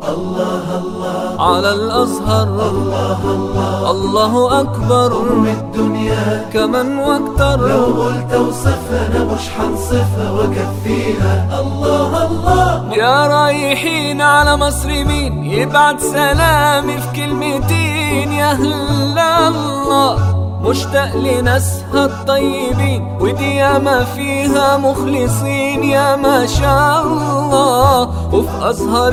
على الأزهر الله أكبر من الدنيا كمن واكتر لو قلت اوصفها انا مش حنصفها واكفيها الله الله يا رايحين على مصر مين يبعت سلامي في كلمتين يا أهل الله مشتاق لناسها الطيبين ودي ياما فيها مخلصين يا ما شاء الله وفي أزهر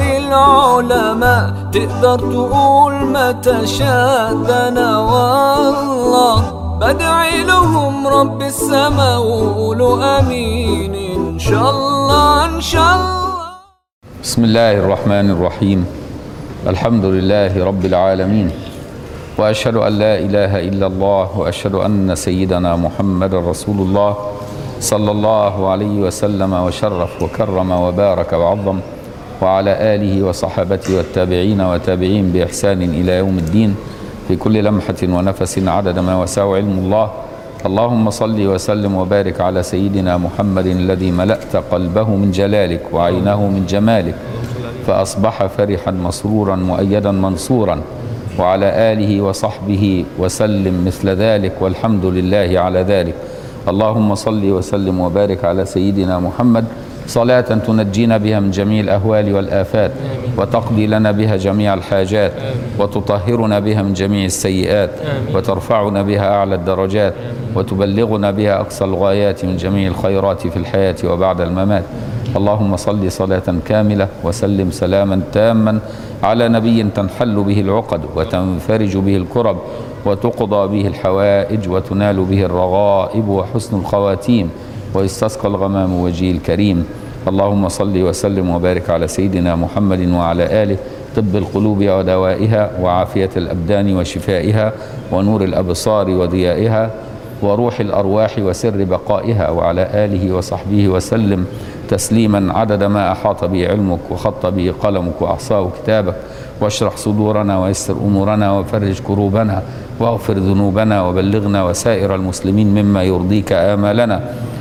العلماء تقدر تقول ما تشاء ده أنا والله بدعي لهم رب السما وقولوا امين ان شاء الله ان شاء الله بسم الله الرحمن الرحيم الحمد لله رب العالمين واشهد ان لا اله الا الله واشهد ان سيدنا محمد رسول الله صلى الله عليه وسلم وشرف وكرم وبارك وعظم وعلى اله وصحابته والتابعين وتابعين باحسان الى يوم الدين في كل لمحه ونفس عدد ما وسع علم الله اللهم صل وسلم وبارك على سيدنا محمد الذي ملأت قلبه من جلالك وعينه من جمالك فأصبح فرحا مسرورا مؤيدا منصورا وعلى آله وصحبه وسلم مثل ذلك والحمد لله على ذلك اللهم صل وسلم وبارك على سيدنا محمد صلاة تنجينا بها من جميع الأهوال والآفات وتقضي لنا بها جميع الحاجات وتطهرنا بها من جميع السيئات وترفعنا بها أعلى الدرجات وتبلغنا بها أقصى الغايات من جميع الخيرات في الحياة وبعد الممات اللهم صل صلاة كاملة وسلم سلاما تاما على نبي تنحل به العقد وتنفرج به الكرب وتقضى به الحوائج وتنال به الرغائب وحسن الخواتيم ويستسقى الغمام وجه الكريم اللهم صل وسلم وبارك على سيدنا محمد وعلى آله طب القلوب ودوائها وعافية الأبدان وشفائها ونور الأبصار وضيائها وروح الأرواح وسر بقائها وعلى آله وصحبه وسلم تسليما عدد ما أحاط به علمك وخط به قلمك وأحصاه كتابك واشرح صدورنا ويسر أمورنا وفرج كروبنا واغفر ذنوبنا وبلغنا وسائر المسلمين مما يرضيك آمالنا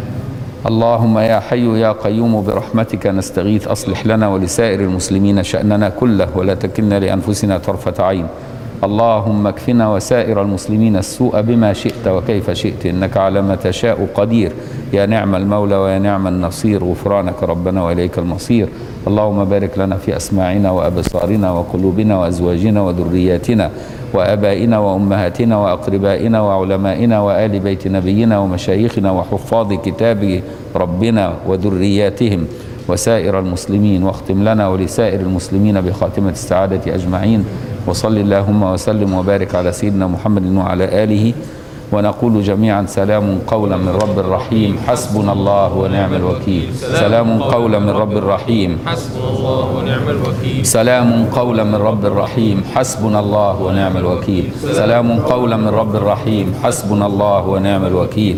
اللهم يا حي يا قيوم برحمتك نستغيث أصلح لنا ولسائر المسلمين شأننا كله ولا تكلنا لأنفسنا طرفة عين اللهم اكفنا وسائر المسلمين السوء بما شئت وكيف شئت إنك على ما تشاء قدير يا نعم المولى ويا نعم النصير غفرانك ربنا وإليك المصير اللهم بارك لنا في أسماعنا وأبصارنا وقلوبنا وأزواجنا وذرياتنا وأبائنا وأمهاتنا وأقربائنا وعلمائنا وآل بيت نبينا ومشايخنا وحفاظ كتاب ربنا وذرياتهم وسائر المسلمين واختم لنا ولسائر المسلمين بخاتمة السعادة أجمعين وصل اللهم وسلم وبارك على سيدنا محمد وعلى آله ونقول جميعا سلام قولا من رب الرحيم حسبنا الله ونعم الوكيل سلام قولا من رب الرحيم حسبنا الله ونعم الوكيل سلام قولا من رب الرحيم حسبنا الله ونعم الوكيل سلام قولا من رب الرحيم حسبنا الله ونعم الوكيل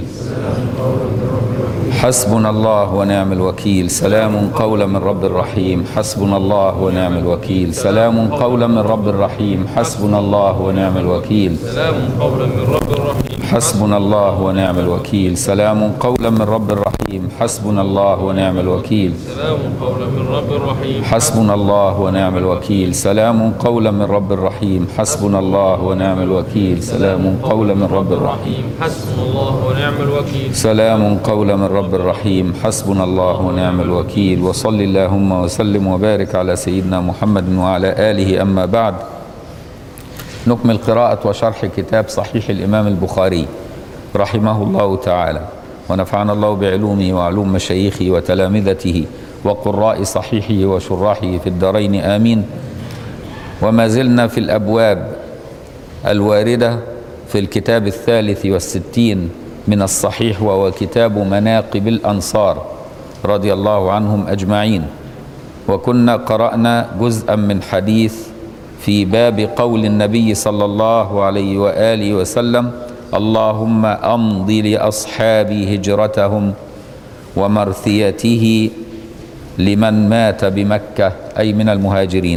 حسبنا الله ونعم الوكيل سلام قولا من رب الرحيم حسبنا الله ونعم الوكيل سلام قولا من رب الرحيم حسبنا الله ونعم الوكيل سلام قولا من رب الرحيم حسبنا الله ونعم الوكيل سلام قولا من رب الرحيم حسبنا الله ونعم الوكيل سلام قولا من رب الرحيم حسبنا الله ونعم الوكيل سلام قولا من رب الرحيم حسبنا الله ونعم الوكيل سلام قولا من رب الرحيم حسبنا الله ونعم الوكيل سلام قولا من رب الرحيم حسبنا الله ونعم الوكيل وصل اللهم وسلم وبارك على سيدنا محمد وعلى آله أما بعد نكمل قراءة وشرح كتاب صحيح الإمام البخاري رحمه الله تعالى ونفعنا الله بعلومه وعلوم مشايخه وتلامذته وقراء صحيحه وشراحه في الدارين آمين وما زلنا في الأبواب الواردة في الكتاب الثالث والستين من الصحيح وهو كتاب مناقب الأنصار رضي الله عنهم أجمعين وكنا قرأنا جزءا من حديث في باب قول النبي صلى الله عليه وآله وسلم اللهم أمض لأصحابي هجرتهم ومرثيته لمن مات بمكة أي من المهاجرين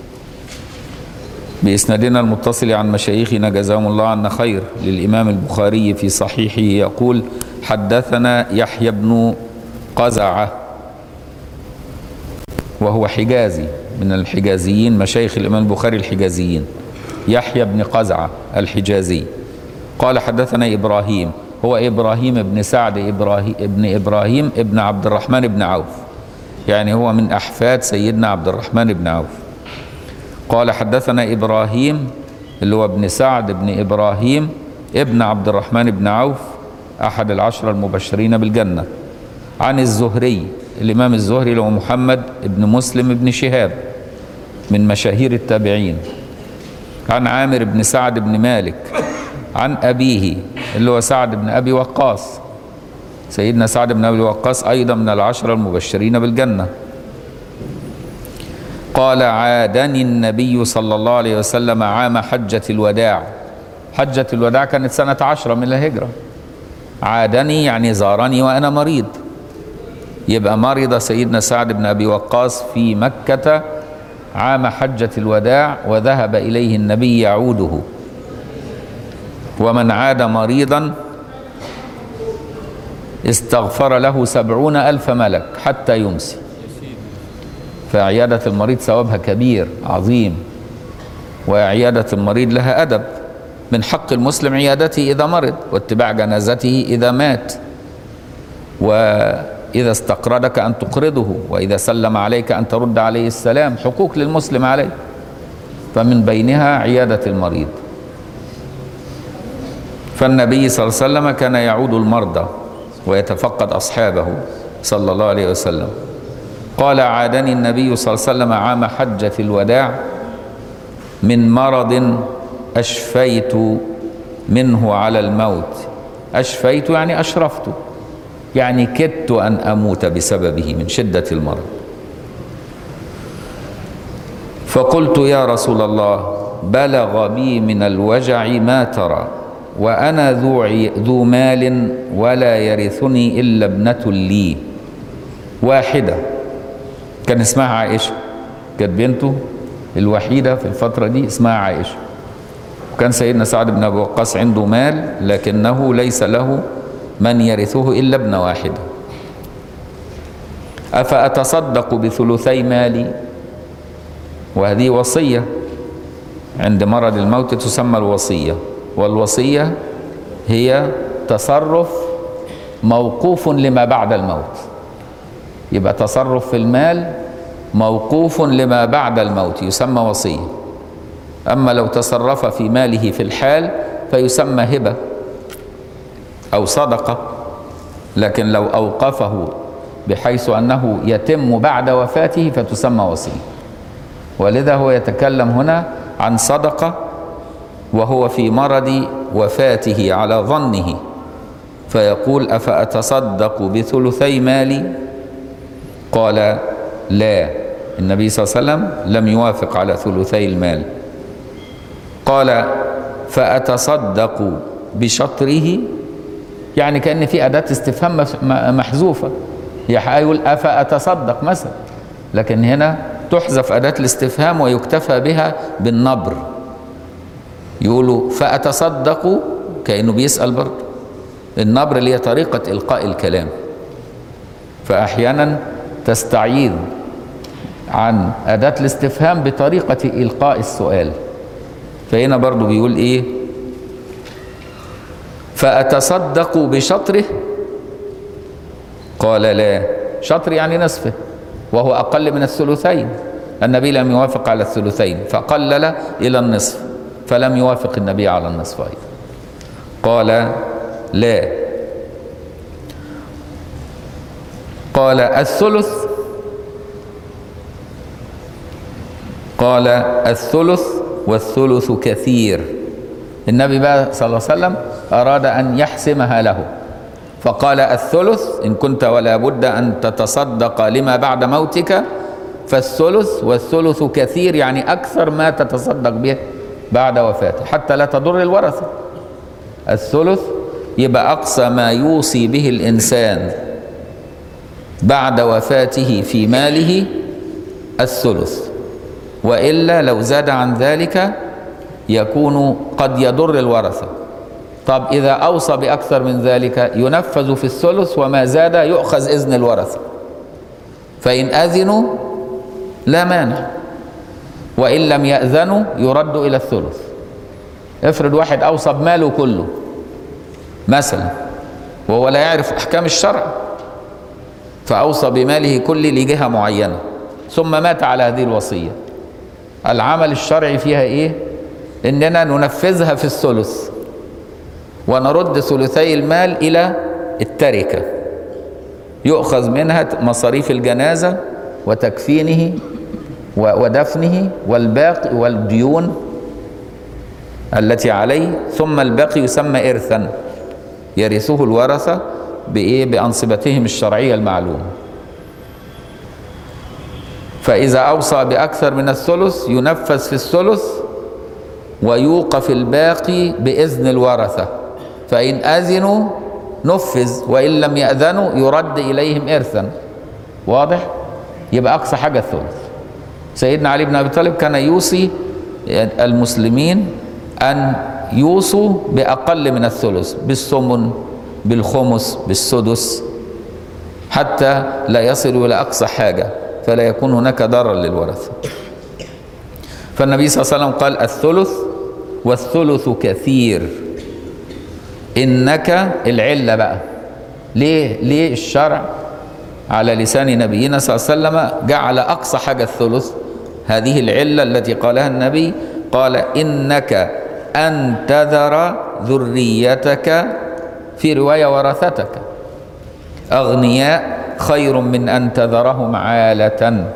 بإسنادنا المتصل عن مشايخنا جزاهم الله عنا خير للإمام البخاري في صحيحه يقول حدثنا يحيى بن قزعة وهو حجازي من الحجازيين مشايخ الإمام البخاري الحجازيين يحيى بن قزعة الحجازي قال حدثنا إبراهيم هو إبراهيم بن سعد إبراهيم ابن إبراهيم ابن عبد الرحمن بن عوف يعني هو من أحفاد سيدنا عبد الرحمن بن عوف قال حدثنا إبراهيم اللي هو ابن سعد بن إبراهيم ابن عبد الرحمن بن عوف أحد العشرة المبشرين بالجنة عن الزهري الإمام الزهري اللي هو محمد بن مسلم بن شهاب من مشاهير التابعين عن عامر بن سعد بن مالك عن أبيه اللي هو سعد بن أبي وقاص سيدنا سعد بن أبي وقاص أيضا من العشرة المبشرين بالجنة قال عادني النبي صلى الله عليه وسلم عام حجة الوداع حجة الوداع كانت سنة عشرة من الهجرة عادني يعني زارني وأنا مريض يبقى مرض سيدنا سعد بن أبي وقاص في مكة عام حجة الوداع وذهب إليه النبي يعوده ومن عاد مريضا استغفر له سبعون ألف ملك حتى يمسي فعيادة المريض ثوابها كبير عظيم وعيادة المريض لها أدب من حق المسلم عيادته إذا مرض واتباع جنازته إذا مات وإذا استقرضك أن تقرضه وإذا سلم عليك أن ترد عليه السلام حقوق للمسلم عليه فمن بينها عيادة المريض فالنبي صلى الله عليه وسلم كان يعود المرضى ويتفقد أصحابه صلى الله عليه وسلم قال عادني النبي صلى الله عليه وسلم عام حجة الوداع من مرض أشفيت منه على الموت أشفيت يعني أشرفت يعني كدت أن أموت بسببه من شدة المرض فقلت يا رسول الله بلغ بي من الوجع ما ترى وأنا ذو, عي- ذو مال ولا يرثني إلا ابنة لي واحدة كان اسمها عائشة كانت بنته الوحيدة في الفترة دي اسمها عائشة وكان سيدنا سعد بن أبي وقاص عنده مال لكنه ليس له من يرثه إلا ابن واحدة أفأتصدق بثلثي مالي وهذه وصية عند مرض الموت تسمى الوصية والوصية هي تصرف موقوف لما بعد الموت يبقى تصرف في المال موقوف لما بعد الموت يسمى وصية أما لو تصرف في ماله في الحال فيسمى هبة أو صدقة لكن لو أوقفه بحيث أنه يتم بعد وفاته فتسمى وصية ولذا هو يتكلم هنا عن صدقة وهو في مرض وفاته على ظنه فيقول أفأتصدق بثلثي مالي قال لا النبي صلى الله عليه وسلم لم يوافق على ثلثي المال قال فأتصدق بشطره يعني كأن في أداة استفهام مف- م- محذوفة يقول أفأتصدق مثلا لكن هنا تحذف أداة الاستفهام ويكتفى بها بالنبر يقولوا فأتصدق كأنه بيسأل برضه النبر اللي هي طريقة إلقاء الكلام فأحيانا تستعيذ عن أداة الاستفهام بطريقة إلقاء السؤال فهنا برضو بيقول إيه فأتصدق بشطره قال لا شطر يعني نصفه وهو أقل من الثلثين النبي لم يوافق على الثلثين فقلل إلى النصف فلم يوافق النبي على النصف أيضا قال لا قال الثلث قال الثلث والثلث كثير النبي بقى صلى الله عليه وسلم أراد أن يحسمها له فقال الثلث إن كنت ولا بد أن تتصدق لما بعد موتك فالثلث والثلث كثير يعني أكثر ما تتصدق به بعد وفاته حتى لا تضر الورثة الثلث يبقى أقصى ما يوصي به الإنسان بعد وفاته في ماله الثلث والا لو زاد عن ذلك يكون قد يضر الورثه طب اذا اوصى باكثر من ذلك ينفذ في الثلث وما زاد يؤخذ اذن الورثه فان اذنوا لا مانع وإن لم يأذنوا يرد إلى الثلث افرض واحد أوصى بماله كله مثلا وهو لا يعرف أحكام الشرع فأوصى بماله كله لجهة معينة ثم مات على هذه الوصية العمل الشرعي فيها إيه؟ إننا ننفذها في الثلث ونرد ثلثي المال إلى التركة يؤخذ منها مصاريف الجنازة وتكفينه ودفنه والباقي والديون التي عليه ثم الباقي يسمى إرثا يرثه الورثة بإيه بأنصبتهم الشرعية المعلومة فإذا أوصى بأكثر من الثلث ينفذ في الثلث ويوقف الباقي بإذن الورثة فإن أذنوا نفذ وإن لم يأذنوا يرد إليهم إرثا واضح؟ يبقى أقصى حاجة الثلث سيدنا علي بن أبي طالب كان يوصي المسلمين أن يوصوا بأقل من الثلث بالثمن بالخمس بالسدس حتى لا يصلوا إلى أقصى حاجة فلا يكون هناك ضرر للورثة فالنبي صلى الله عليه وسلم قال الثلث والثلث كثير إنك العلة بقى ليه ليه الشرع على لسان نبينا صلى الله عليه وسلم جعل أقصى حاجة الثلث هذه العلة التي قالها النبي قال إنك أن تذر ذريتك في رواية ورثتك أغنياء خير من أن تذرهم عالة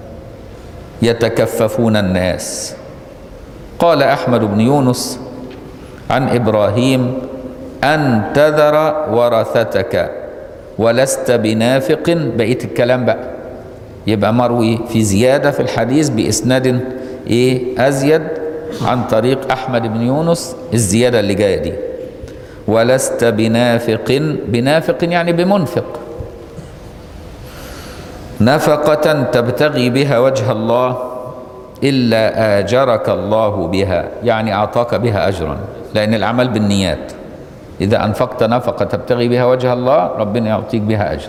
يتكففون الناس قال أحمد بن يونس عن إبراهيم أن تذر ورثتك ولست بنافق بقية الكلام بقى يبقى مروي في زيادة في الحديث بإسناد إيه أزيد عن طريق أحمد بن يونس الزيادة اللي جاية دي ولست بنافق بنافق يعني بمنفق نفقة تبتغي بها وجه الله إلا آجرك الله بها يعني أعطاك بها أجرا لأن العمل بالنيات إذا أنفقت نفقة تبتغي بها وجه الله ربنا يعطيك بها أجر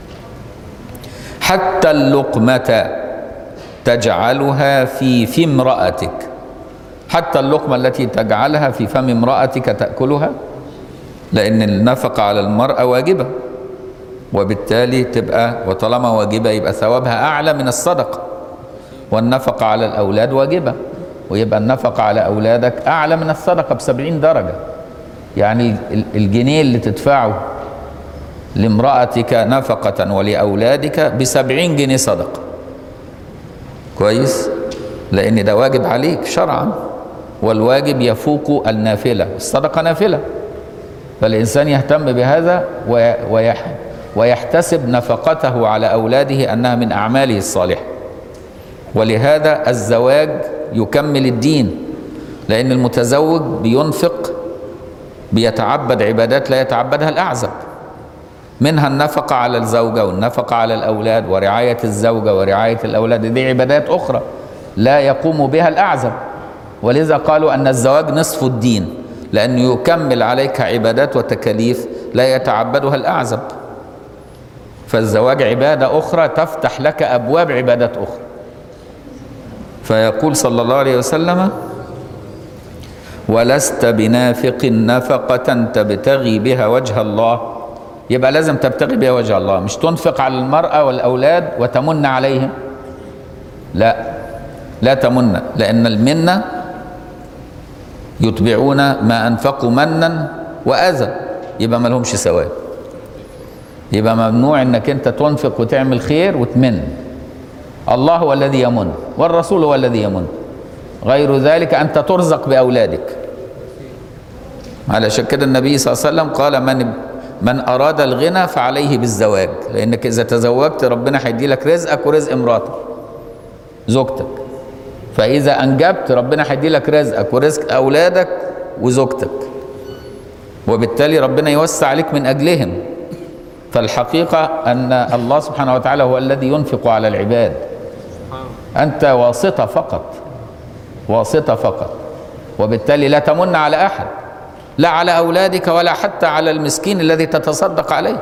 حتى اللقمة تجعلها في في امرأتك حتى اللقمة التي تجعلها في فم امرأتك تأكلها لأن النفقة على المرأة واجبة وبالتالي تبقى وطالما واجبة يبقى ثوابها أعلى من الصدقة والنفقة على الأولاد واجبة ويبقى النفقة على أولادك أعلى من الصدقة بسبعين درجة يعني الجنيه اللي تدفعه لامرأتك نفقة ولأولادك بسبعين جنيه صدقة كويس لأن ده واجب عليك شرعا والواجب يفوق النافلة الصدقة نافلة فالإنسان يهتم بهذا ويح ويحتسب نفقته على أولاده أنها من أعماله الصالحة ولهذا الزواج يكمل الدين لأن المتزوج بينفق بيتعبد عبادات لا يتعبدها الأعزب منها النفقة على الزوجة والنفقة على الأولاد ورعاية الزوجة ورعاية الأولاد دي عبادات أخرى لا يقوم بها الأعزب ولذا قالوا أن الزواج نصف الدين لأنه يكمل عليك عبادات وتكاليف لا يتعبدها الأعزب فالزواج عبادة أخرى تفتح لك أبواب عبادات أخرى فيقول صلى الله عليه وسلم ولست بنافق نفقة تبتغي بها وجه الله يبقى لازم تبتغي بها وجه الله مش تنفق على المرأة والأولاد وتمن عليهم لا لا تمن لأن المنة يتبعون ما أنفقوا منا وأذى يبقى ما لهمش ثواب يبقى ممنوع انك انت تنفق وتعمل خير وتمن الله هو الذي يمن والرسول هو الذي يمن غير ذلك انت ترزق باولادك علشان كده النبي صلى الله عليه وسلم قال من من اراد الغنى فعليه بالزواج لانك اذا تزوجت ربنا هيدي لك رزقك ورزق مراتك زوجتك فاذا انجبت ربنا هيدي لك رزقك ورزق اولادك وزوجتك وبالتالي ربنا يوسع عليك من اجلهم فالحقيقة أن الله سبحانه وتعالى هو الذي ينفق على العباد أنت واسطة فقط واسطة فقط وبالتالي لا تمن على أحد لا على أولادك ولا حتى على المسكين الذي تتصدق عليه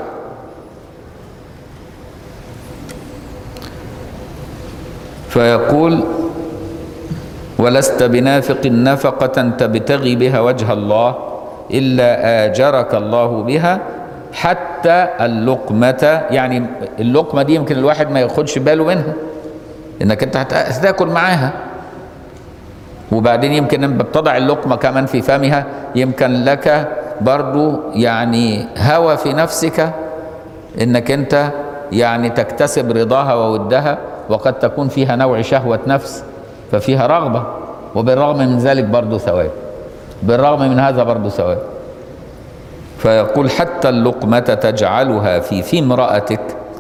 فيقول ولست بنافق نفقة تبتغي بها وجه الله إلا آجرك الله بها حتى اللقمة يعني اللقمة دي يمكن الواحد ما ياخدش باله منها انك انت هت- هتاكل معاها وبعدين يمكن لما بتضع اللقمة كمان في فمها يمكن لك برضو يعني هوى في نفسك انك انت يعني تكتسب رضاها وودها وقد تكون فيها نوع شهوة نفس ففيها رغبة وبالرغم من ذلك برضو ثواب بالرغم من هذا برضو ثواب فيقول حتى اللقمة تجعلها في في امرأتك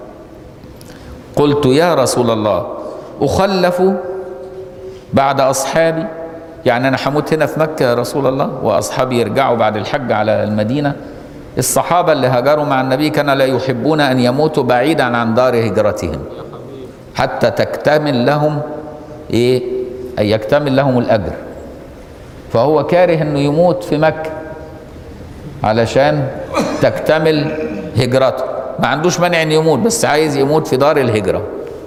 قلت يا رسول الله أخلف بعد أصحابي يعني أنا هموت هنا في مكة يا رسول الله وأصحابي يرجعوا بعد الحج على المدينة الصحابة اللي هاجروا مع النبي كانوا لا يحبون أن يموتوا بعيدا عن دار هجرتهم حتى تكتمل لهم إيه أن يكتمل لهم الأجر فهو كاره أنه يموت في مكة علشان تكتمل هجرته ما عندوش مانع أن يموت بس عايز يموت في دار الهجرة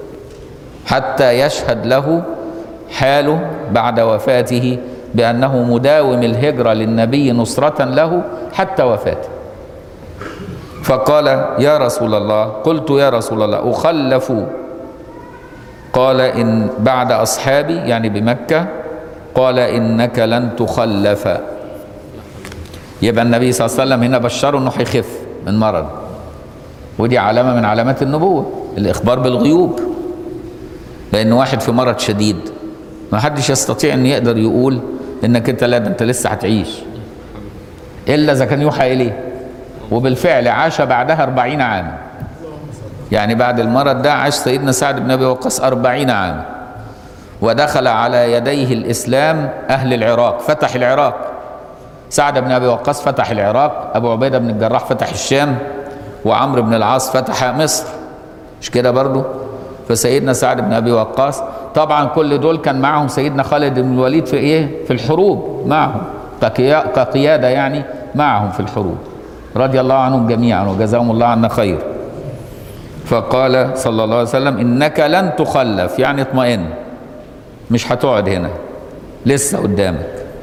حتى يشهد له حاله بعد وفاته بأنه مداوم الهجرة للنبي نصرة له حتى وفاته فقال يا رسول الله قلت يا رسول الله أخلف قال إن بعد أصحابي يعني بمكة قال إنك لن تخلف يبقى النبي صلى الله عليه وسلم هنا بشره انه هيخف من مرض ودي علامة من علامات النبوة الإخبار بالغيوب لأن واحد في مرض شديد ما حدش يستطيع أن يقدر يقول إنك أنت لا ده أنت لسه هتعيش إلا إذا كان يوحى إليه وبالفعل عاش بعدها أربعين عاما يعني بعد المرض ده عاش سيدنا سعد بن أبي وقاص أربعين عاما ودخل على يديه الإسلام أهل العراق فتح العراق سعد بن أبي وقاص فتح العراق أبو عبيدة بن الجراح فتح الشام وعمرو بن العاص فتح مصر مش كده برضو فسيدنا سعد بن ابي وقاص طبعا كل دول كان معهم سيدنا خالد بن الوليد في ايه في الحروب معهم كقيا- كقياده يعني معهم في الحروب رضي الله عنهم جميعا وجزاهم الله عنا خير فقال صلى الله عليه وسلم انك لن تخلف يعني اطمئن مش هتقعد هنا لسه قدامك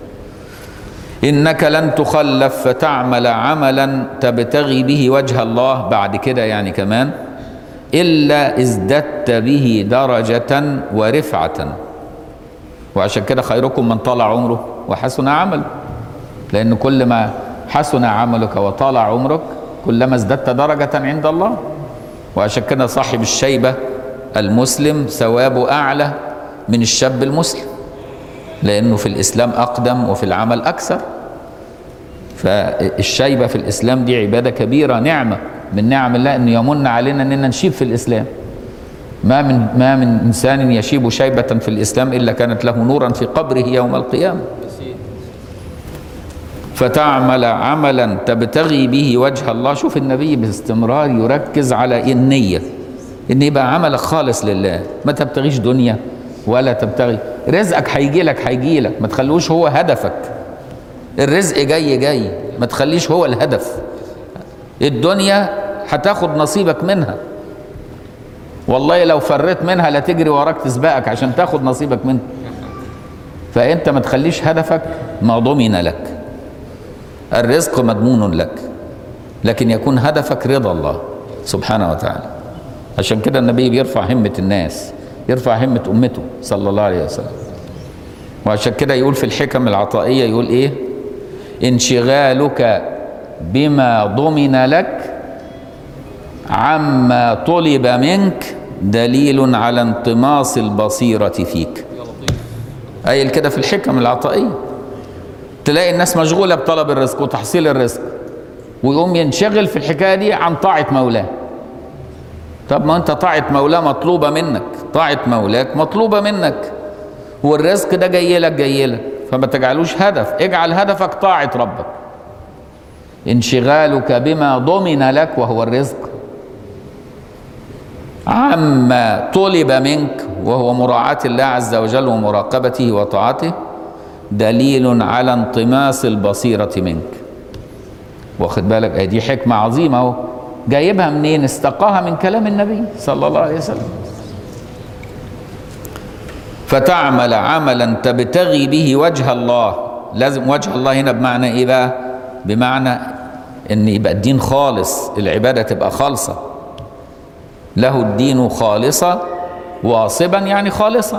انك لن تخلف فتعمل عملا تبتغي به وجه الله بعد كده يعني كمان الا ازددت به درجه ورفعه وعشان كده خيركم من طال عمره وحسن عمله لان كل ما حسن عملك وطال عمرك كلما ازددت درجه عند الله وعشان كده صاحب الشيبه المسلم ثوابه اعلى من الشاب المسلم لانه في الاسلام اقدم وفي العمل اكثر فالشيبه في الاسلام دي عباده كبيره نعمه من نعم الله انه يمن علينا اننا نشيب في الاسلام ما من ما من انسان يشيب شيبه في الاسلام الا كانت له نورا في قبره يوم القيامه فتعمل عملا تبتغي به وجه الله شوف النبي باستمرار يركز على النيه ان يبقى عملك خالص لله ما تبتغيش دنيا ولا تبتغي رزقك هيجي لك هيجي لك ما تخلوش هو هدفك الرزق جاي جاي ما تخليش هو الهدف الدنيا هتاخد نصيبك منها والله لو فريت منها لا تجري وراك تسبقك عشان تاخد نصيبك منها فانت ما تخليش هدفك ما ضمن لك الرزق مضمون لك لكن يكون هدفك رضا الله سبحانه وتعالى عشان كده النبي بيرفع همة الناس يرفع همة أمته صلى الله عليه وسلم وعشان كده يقول في الحكم العطائية يقول إيه انشغالك بما ضمن لك عما طلب منك دليل على انطماس البصيرة فيك قايل كده في الحكم العطائية تلاقي الناس مشغولة بطلب الرزق وتحصيل الرزق ويقوم ينشغل في الحكاية دي عن طاعة مولاه طب ما انت طاعة مولاه مطلوبة منك طاعة مولاك مطلوبة منك والرزق ده جاي لك جاي لك فما تجعلوش هدف اجعل هدفك طاعة ربك انشغالك بما ضمن لك وهو الرزق عما طلب منك وهو مراعاة الله عز وجل ومراقبته وطاعته دليل على انطماس البصيرة منك واخد بالك اه دي حكمة عظيمة اهو جايبها منين استقاها من كلام النبي صلى الله عليه وسلم فتعمل عملا تبتغي به وجه الله لازم وجه الله هنا بمعنى ايه بقى بمعنى ان يبقى الدين خالص العباده تبقى خالصه له الدين خالصا واصبا يعني خالصا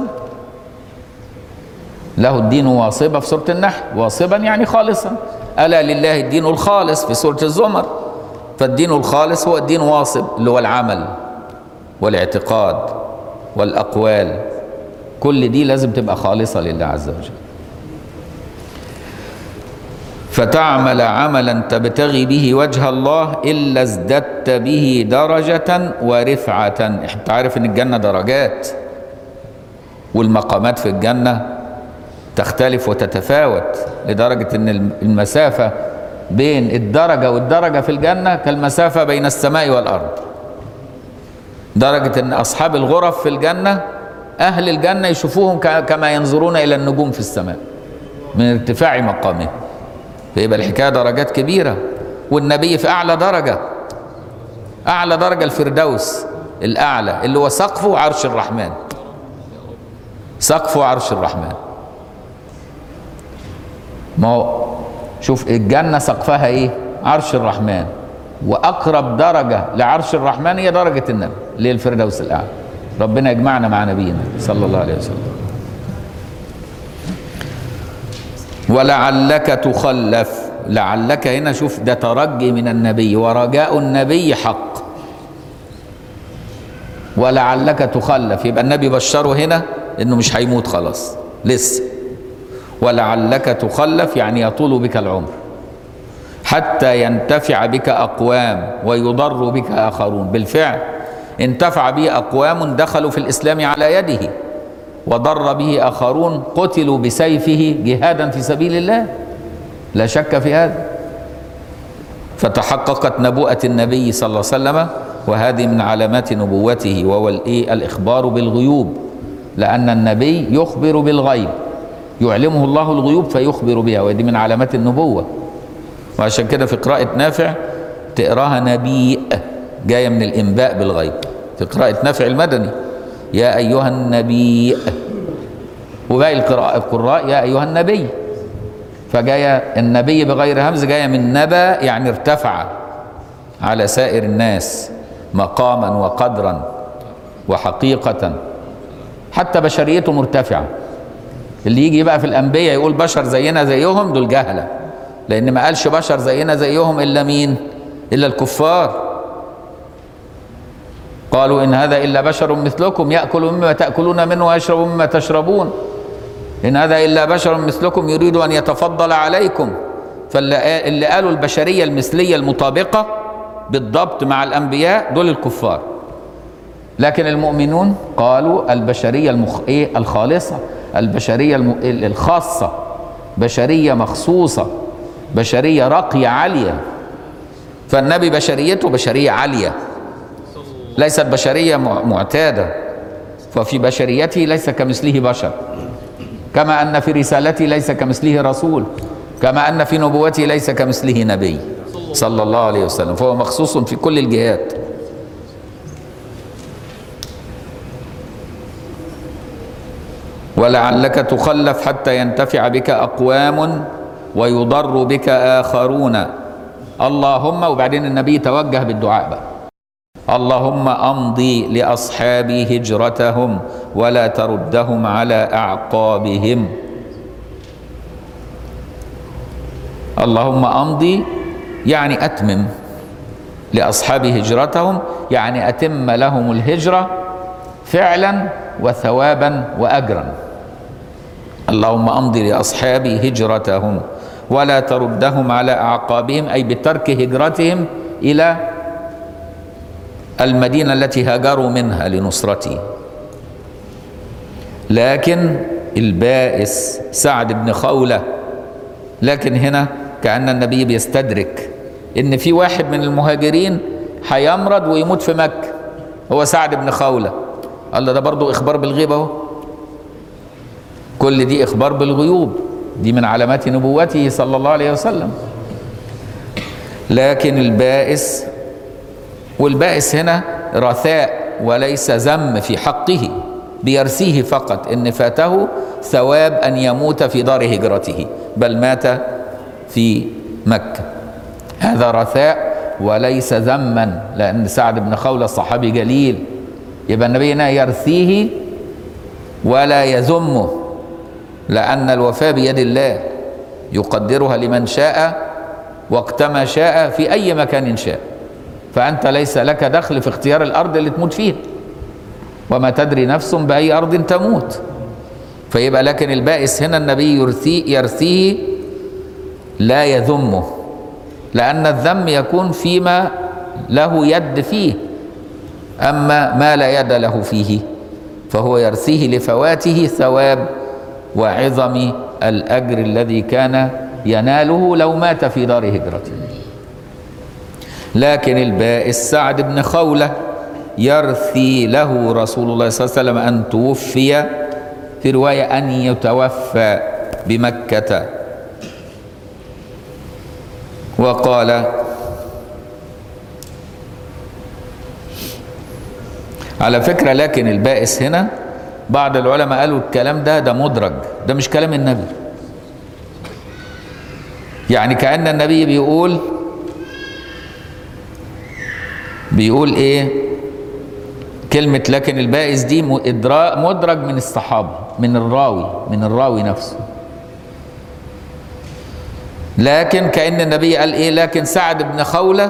له الدين واصبا في سوره النحل واصبا يعني خالصا الا لله الدين الخالص في سوره الزمر فالدين الخالص هو الدين واصب اللي هو العمل والاعتقاد والاقوال كل دي لازم تبقى خالصه لله عز وجل فتعمل عملا تبتغي به وجه الله الا ازددت به درجه ورفعه انت عارف ان الجنه درجات والمقامات في الجنه تختلف وتتفاوت لدرجه ان المسافه بين الدرجه والدرجه في الجنه كالمسافه بين السماء والارض درجه ان اصحاب الغرف في الجنه اهل الجنه يشوفوهم ك- كما ينظرون الى النجوم في السماء من ارتفاع مقامهم فيبقى الحكايه درجات كبيره والنبي في اعلى درجه اعلى درجه الفردوس الاعلى اللي هو سقفه عرش الرحمن سقفه عرش الرحمن ما هو شوف الجنه سقفها ايه عرش الرحمن واقرب درجه لعرش الرحمن هي درجه النبي اللي هي الفردوس الاعلى ربنا يجمعنا مع نبينا صلى الله عليه وسلم ولعلك تخلف لعلك هنا شوف ده ترجي من النبي ورجاء النبي حق ولعلك تخلف يبقى النبي بشره هنا انه مش هيموت خلاص لسه ولعلك تخلف يعني يطول بك العمر حتى ينتفع بك اقوام ويضر بك اخرون بالفعل انتفع به اقوام دخلوا في الاسلام على يده وضر به اخرون قتلوا بسيفه جهادا في سبيل الله لا شك في هذا فتحققت نبوءة النبي صلى الله عليه وسلم وهذه من علامات نبوته وهو الايه الاخبار بالغيوب لان النبي يخبر بالغيب يعلمه الله الغيوب فيخبر بها ودي من علامات النبوه وعشان كده في قراءة نافع تقراها نبيء جاية من الإنباء بالغيب في قراءة نافع المدني يا أيها النبي وباقي القراءة القراء يا أيها النبي فجاية النبي بغير همز جاية من نبا يعني ارتفع على سائر الناس مقاما وقدرا وحقيقة حتى بشريته مرتفعة اللي يجي بقى في الأنبياء يقول بشر زينا زيهم دول جهلة لأن ما قالش بشر زينا زيهم إلا مين إلا الكفار قالوا إن هذا إلا بشر مثلكم يأكل مما تأكلون منه ويشرب مما تشربون إن هذا إلا بشر مثلكم يريد أن يتفضل عليكم فاللي اللي قالوا البشرية المثلية المطابقة بالضبط مع الأنبياء دول الكفار لكن المؤمنون قالوا البشرية المخ... إيه الخالصة البشرية الم... الخاصة بشرية مخصوصة بشرية راقية عالية فالنبي بشريته بشرية عالية ليست بشرية مع- معتادة ففي بشريته ليس كمثله بشر كما أن في رسالته ليس كمثله رسول كما أن في نبوته ليس كمثله نبي صلى الله عليه وسلم فهو مخصوص في كل الجهات ولعلك تخلف حتى ينتفع بك اقوام ويضر بك اخرون اللهم وبعدين النبي توجه بالدعاء بقى اللهم امضي لاصحابي هجرتهم ولا تردهم على اعقابهم اللهم امضي يعني اتمم لاصحاب هجرتهم يعني اتم لهم الهجره فعلا وثوابا واجرا اللهم امضي لاصحابي هجرتهم ولا تردهم على اعقابهم اي بترك هجرتهم الى المدينه التي هاجروا منها لنصرتي لكن البائس سعد بن خوله لكن هنا كان النبي بيستدرك ان في واحد من المهاجرين هيمرض ويموت في مكه هو سعد بن خوله الله ده برضو اخبار بالغيب اهو كل دي اخبار بالغيوب دي من علامات نبوته صلى الله عليه وسلم لكن البائس والبائس هنا رثاء وليس ذم في حقه بيرثيه فقط ان فاته ثواب ان يموت في دار هجرته بل مات في مكه هذا رثاء وليس ذما لان سعد بن خولة صحابي جليل يبقى النبي هنا يرثيه ولا يذمه لان الوفاه بيد الله يقدرها لمن شاء وقتما شاء في اي مكان شاء فانت ليس لك دخل في اختيار الارض اللي تموت فيها وما تدري نفس باي ارض تموت فيبقى لكن البائس هنا النبي يرثيه يرثيه لا يذمه لان الذم يكون فيما له يد فيه اما ما لا يد له فيه فهو يرثيه لفواته ثواب وعظم الاجر الذي كان يناله لو مات في دار هجرته لكن البائس سعد بن خوله يرثي له رسول الله صلى الله عليه وسلم ان توفي في روايه ان يتوفى بمكه وقال على فكره لكن البائس هنا بعض العلماء قالوا الكلام ده ده مدرج ده مش كلام النبي يعني كأن النبي بيقول بيقول ايه كلمة لكن البائس دي مدرج من الصحابة من الراوي من الراوي نفسه لكن كأن النبي قال ايه لكن سعد بن خولة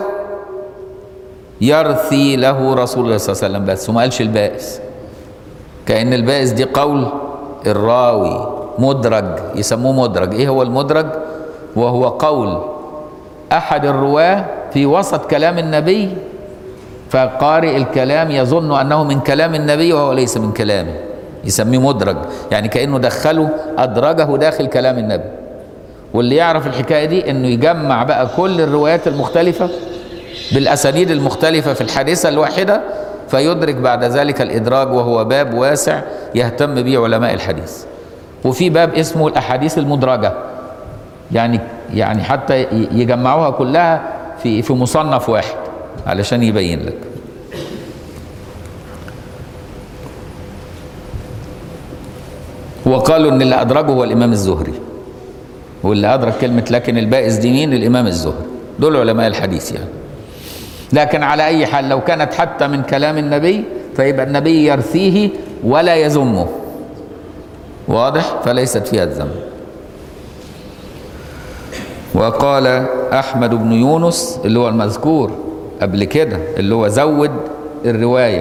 يرثي له رسول الله صلى الله عليه وسلم بس وما قالش البائس كأن البائس دي قول الراوي مدرج يسموه مدرج ايه هو المدرج وهو قول احد الرواه في وسط كلام النبي فقارئ الكلام يظن انه من كلام النبي وهو ليس من كلامه يسميه مدرج يعني كانه دخله ادرجه داخل كلام النبي واللي يعرف الحكايه دي انه يجمع بقى كل الروايات المختلفه بالاسانيد المختلفه في الحادثه الواحده فيدرك بعد ذلك الادراج وهو باب واسع يهتم به علماء الحديث وفي باب اسمه الاحاديث المدرجه يعني يعني حتى يجمعوها كلها في في مصنف واحد علشان يبين لك وقالوا ان اللي ادرجه هو الامام الزهري واللي ادرك كلمه لكن البائس دي مين الامام الزهري دول علماء الحديث يعني لكن على اي حال لو كانت حتى من كلام النبي فيبقى النبي يرثيه ولا يذمه واضح فليست فيها الذم وقال احمد بن يونس اللي هو المذكور قبل كده اللي هو زود الروايه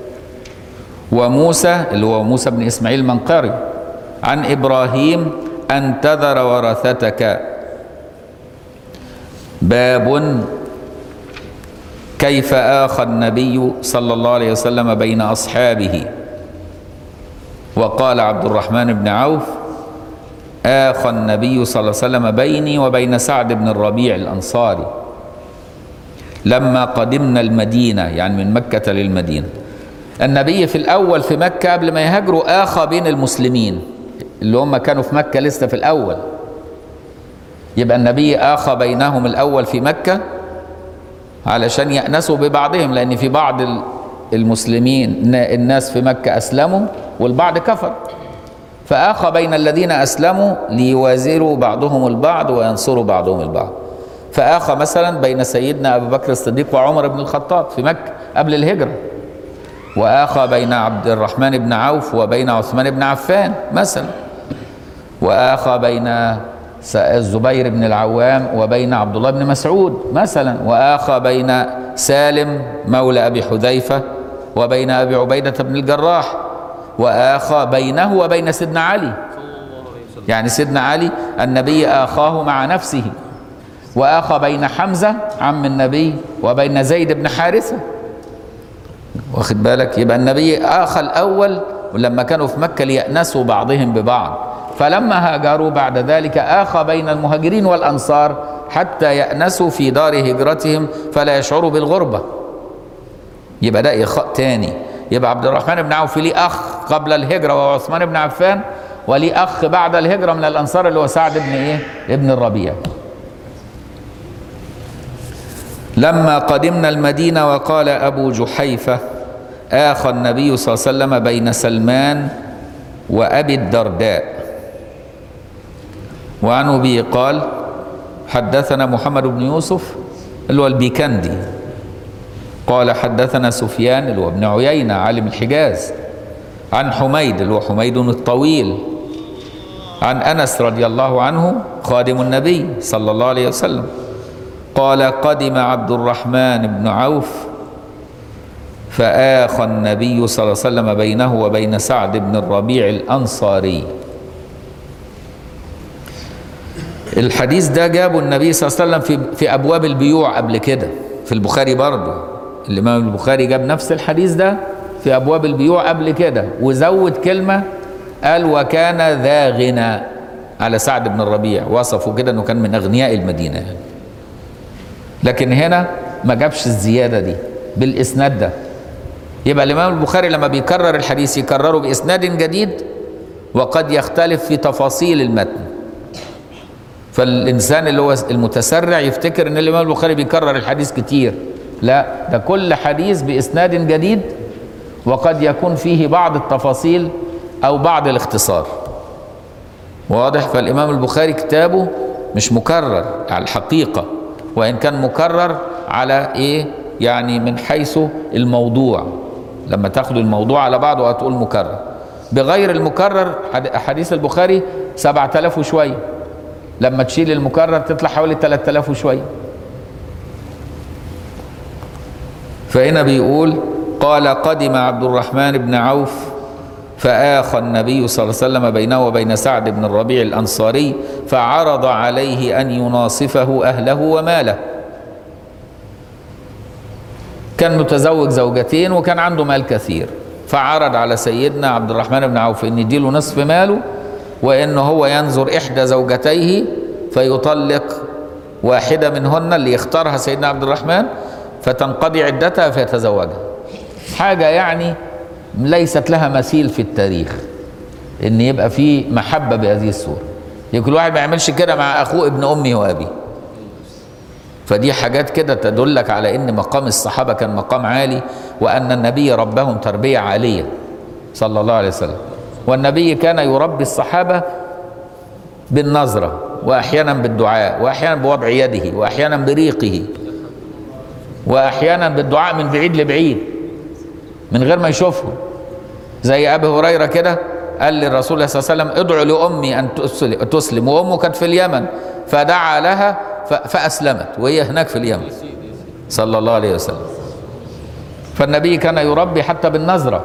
وموسى اللي هو موسى بن اسماعيل المنقري عن ابراهيم ان تذر ورثتك باب كيف اخى النبي صلى الله عليه وسلم بين اصحابه وقال عبد الرحمن بن عوف آخى النبي صلى الله عليه وسلم بيني وبين سعد بن الربيع الأنصاري لما قدمنا المدينة يعني من مكة للمدينة النبي في الأول في مكة قبل ما يهاجروا آخى بين المسلمين اللي هم كانوا في مكة لسه في الأول يبقى النبي آخى بينهم الأول في مكة علشان يأنسوا ببعضهم لأن في بعض المسلمين الناس في مكة أسلموا والبعض كفر فآخى بين الذين أسلموا ليوازروا بعضهم البعض وينصروا بعضهم البعض فآخى مثلا بين سيدنا أبو بكر الصديق وعمر بن الخطاب في مكة قبل الهجرة وآخى بين عبد الرحمن بن عوف وبين عثمان بن عفان مثلا وآخى بين الزبير بن العوام وبين عبد الله بن مسعود مثلا وآخى بين سالم مولى أبي حذيفة وبين أبي عبيدة بن الجراح وآخى بينه وبين سيدنا علي يعني سيدنا علي النبي آخاه مع نفسه وآخى بين حمزة عم النبي وبين زيد بن حارثة واخد بالك يبقى النبي آخى الأول ولما كانوا في مكة ليأنسوا بعضهم ببعض فلما هاجروا بعد ذلك آخى بين المهاجرين والأنصار حتى يأنسوا في دار هجرتهم فلا يشعروا بالغربة يبقى ده إخاء تاني يبقى عبد الرحمن بن عوف ليه أخ قبل الهجرة وهو عثمان بن عفان وليه أخ بعد الهجرة من الأنصار اللي هو سعد بن إيه؟ ابن الربيع لما قدمنا المدينة وقال أبو جحيفة آخى النبي صلى الله عليه وسلم بين سلمان وأبي الدرداء وعن أبي قال حدثنا محمد بن يوسف اللي هو البيكندي قال حدثنا سفيان اللي هو ابن عيينة عالم الحجاز عن حميد اللي هو حميد الطويل عن أنس رضي الله عنه خادم النبي صلى الله عليه وسلم قال قدم عبد الرحمن بن عوف فآخى النبي صلى الله عليه وسلم بينه وبين سعد بن الربيع الأنصاري الحديث ده جابه النبي صلى الله عليه وسلم في في ابواب البيوع قبل كده في البخاري برضه الامام البخاري جاب نفس الحديث ده في ابواب البيوع قبل كده وزود كلمه قال وكان ذا غنى على سعد بن الربيع وصفه كده انه كان من اغنياء المدينه يعني. لكن هنا ما جابش الزياده دي بالاسناد ده يبقى الامام البخاري لما بيكرر الحديث يكرره باسناد جديد وقد يختلف في تفاصيل المتن فالانسان اللي هو المتسرع يفتكر ان الامام البخاري بيكرر الحديث كتير لا ده كل حديث باسناد جديد وقد يكون فيه بعض التفاصيل او بعض الاختصار واضح فالامام البخاري كتابه مش مكرر على الحقيقه وان كان مكرر على ايه يعني من حيث الموضوع لما تاخد الموضوع على بعضه هتقول مكرر بغير المكرر حديث البخاري 7000 وشويه لما تشيل المكرر تطلع حوالي 3000 وشويه فهنا بيقول قال قدم عبد الرحمن بن عوف فآخى النبي صلى الله عليه وسلم بينه وبين سعد بن الربيع الأنصاري فعرض عليه أن يناصفه أهله وماله كان متزوج زوجتين وكان عنده مال كثير فعرض على سيدنا عبد الرحمن بن عوف ان يديله نصف ماله وان هو ينظر احدى زوجتيه فيطلق واحده منهن اللي يختارها سيدنا عبد الرحمن فتنقضي عدتها فيتزوجها حاجه يعني ليست لها مثيل في التاريخ ان يبقى في محبه بهذه الصوره كل واحد ما يعملش كده مع اخوه ابن امي وابي فدي حاجات كده تدلك على ان مقام الصحابه كان مقام عالي وان النبي ربهم تربيه عاليه صلى الله عليه وسلم والنبي كان يربي الصحابه بالنظره واحيانا بالدعاء واحيانا بوضع يده واحيانا بريقه واحيانا بالدعاء من بعيد لبعيد من غير ما يشوفهم زي ابي هريره كده قال للرسول صلى الله عليه وسلم ادعو لامي ان تسلم وامه كانت في اليمن فدعا لها فاسلمت وهي هناك في اليمن صلى الله عليه وسلم فالنبي كان يربي حتى بالنظره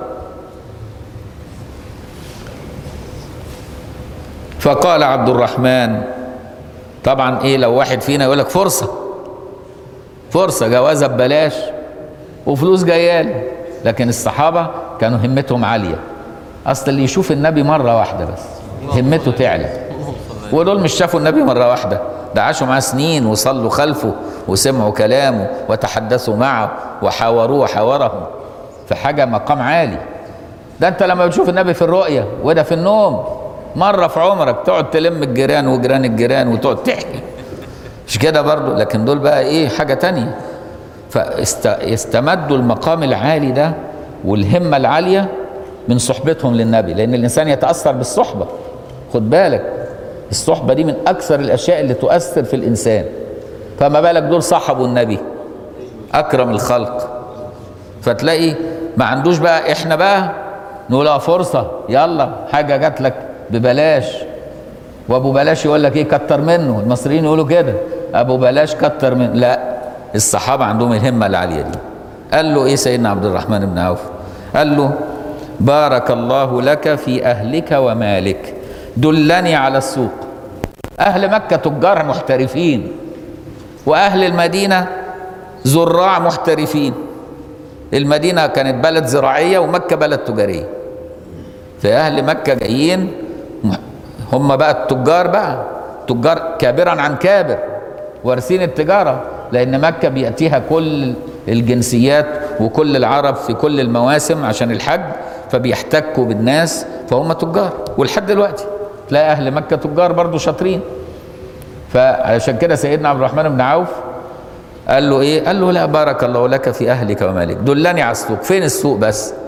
فقال عبد الرحمن طبعا ايه لو واحد فينا يقول لك فرصه فرصه جوازه ببلاش وفلوس جايه لكن الصحابه كانوا همتهم عاليه اصل اللي يشوف النبي مره واحده بس همته تعلى ودول مش شافوا النبي مره واحده ده عاشوا معاه سنين وصلوا خلفه وسمعوا كلامه وتحدثوا معه وحاوروه وحاورهم في حاجه مقام عالي ده انت لما بتشوف النبي في الرؤيه وده في النوم مره في عمرك تقعد تلم الجيران وجيران الجيران وتقعد تحكي مش كده برضو لكن دول بقى ايه حاجه تانية فاستمدوا المقام العالي ده والهمه العاليه من صحبتهم للنبي لان الانسان يتاثر بالصحبه خد بالك الصحبه دي من اكثر الاشياء اللي تؤثر في الانسان فما بالك دول صحبوا النبي اكرم الخلق فتلاقي ما عندوش بقى احنا بقى نقول فرصه يلا حاجه جات لك ببلاش وابو بلاش يقول لك ايه كتر منه المصريين يقولوا كده ابو بلاش كتر منه لا الصحابه عندهم الهمه العاليه دي قال له ايه سيدنا عبد الرحمن بن عوف قال له بارك الله لك في اهلك ومالك دلني على السوق اهل مكه تجار محترفين واهل المدينه زراع محترفين المدينه كانت بلد زراعيه ومكه بلد تجاريه فاهل مكه جايين هم بقى التجار بقى تجار كابرا عن كابر وارثين التجاره لان مكه بياتيها كل الجنسيات وكل العرب في كل المواسم عشان الحج فبيحتكوا بالناس فهم تجار ولحد دلوقتي تلاقي اهل مكه تجار برضو شاطرين فعشان كده سيدنا عبد الرحمن بن عوف قال له ايه قال له لا بارك الله لك في اهلك ومالك دلني على السوق فين السوق بس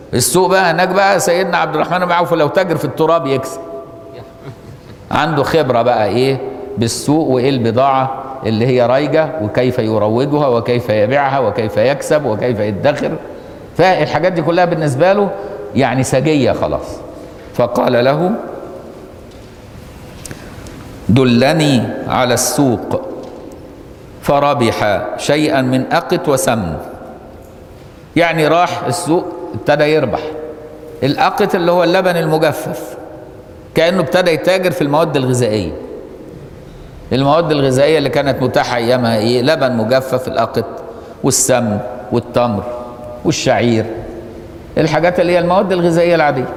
السوق بقى هناك بقى سيدنا عبد الرحمن بن عوف لو تاجر في التراب يكسب عنده خبرة بقى ايه بالسوق وايه البضاعة اللي هي رايجة وكيف يروجها وكيف يبيعها وكيف يكسب وكيف يدخر فالحاجات دي كلها بالنسبة له يعني سجية خلاص فقال له دلني على السوق فربح شيئا من أقط وسمن يعني راح السوق ابتدى يربح الأقط اللي هو اللبن المجفف كأنه ابتدى يتاجر في المواد الغذائية المواد الغذائية اللي كانت متاحة أيامها إيه لبن مجفف الأقط والسمن والتمر والشعير الحاجات اللي هي المواد الغذائية العادية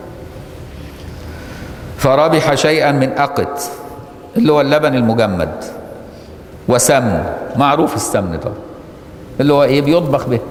فربح شيئا من أقط اللي هو اللبن المجمد وسمن معروف السمن طبعا اللي هو ايه بيطبخ به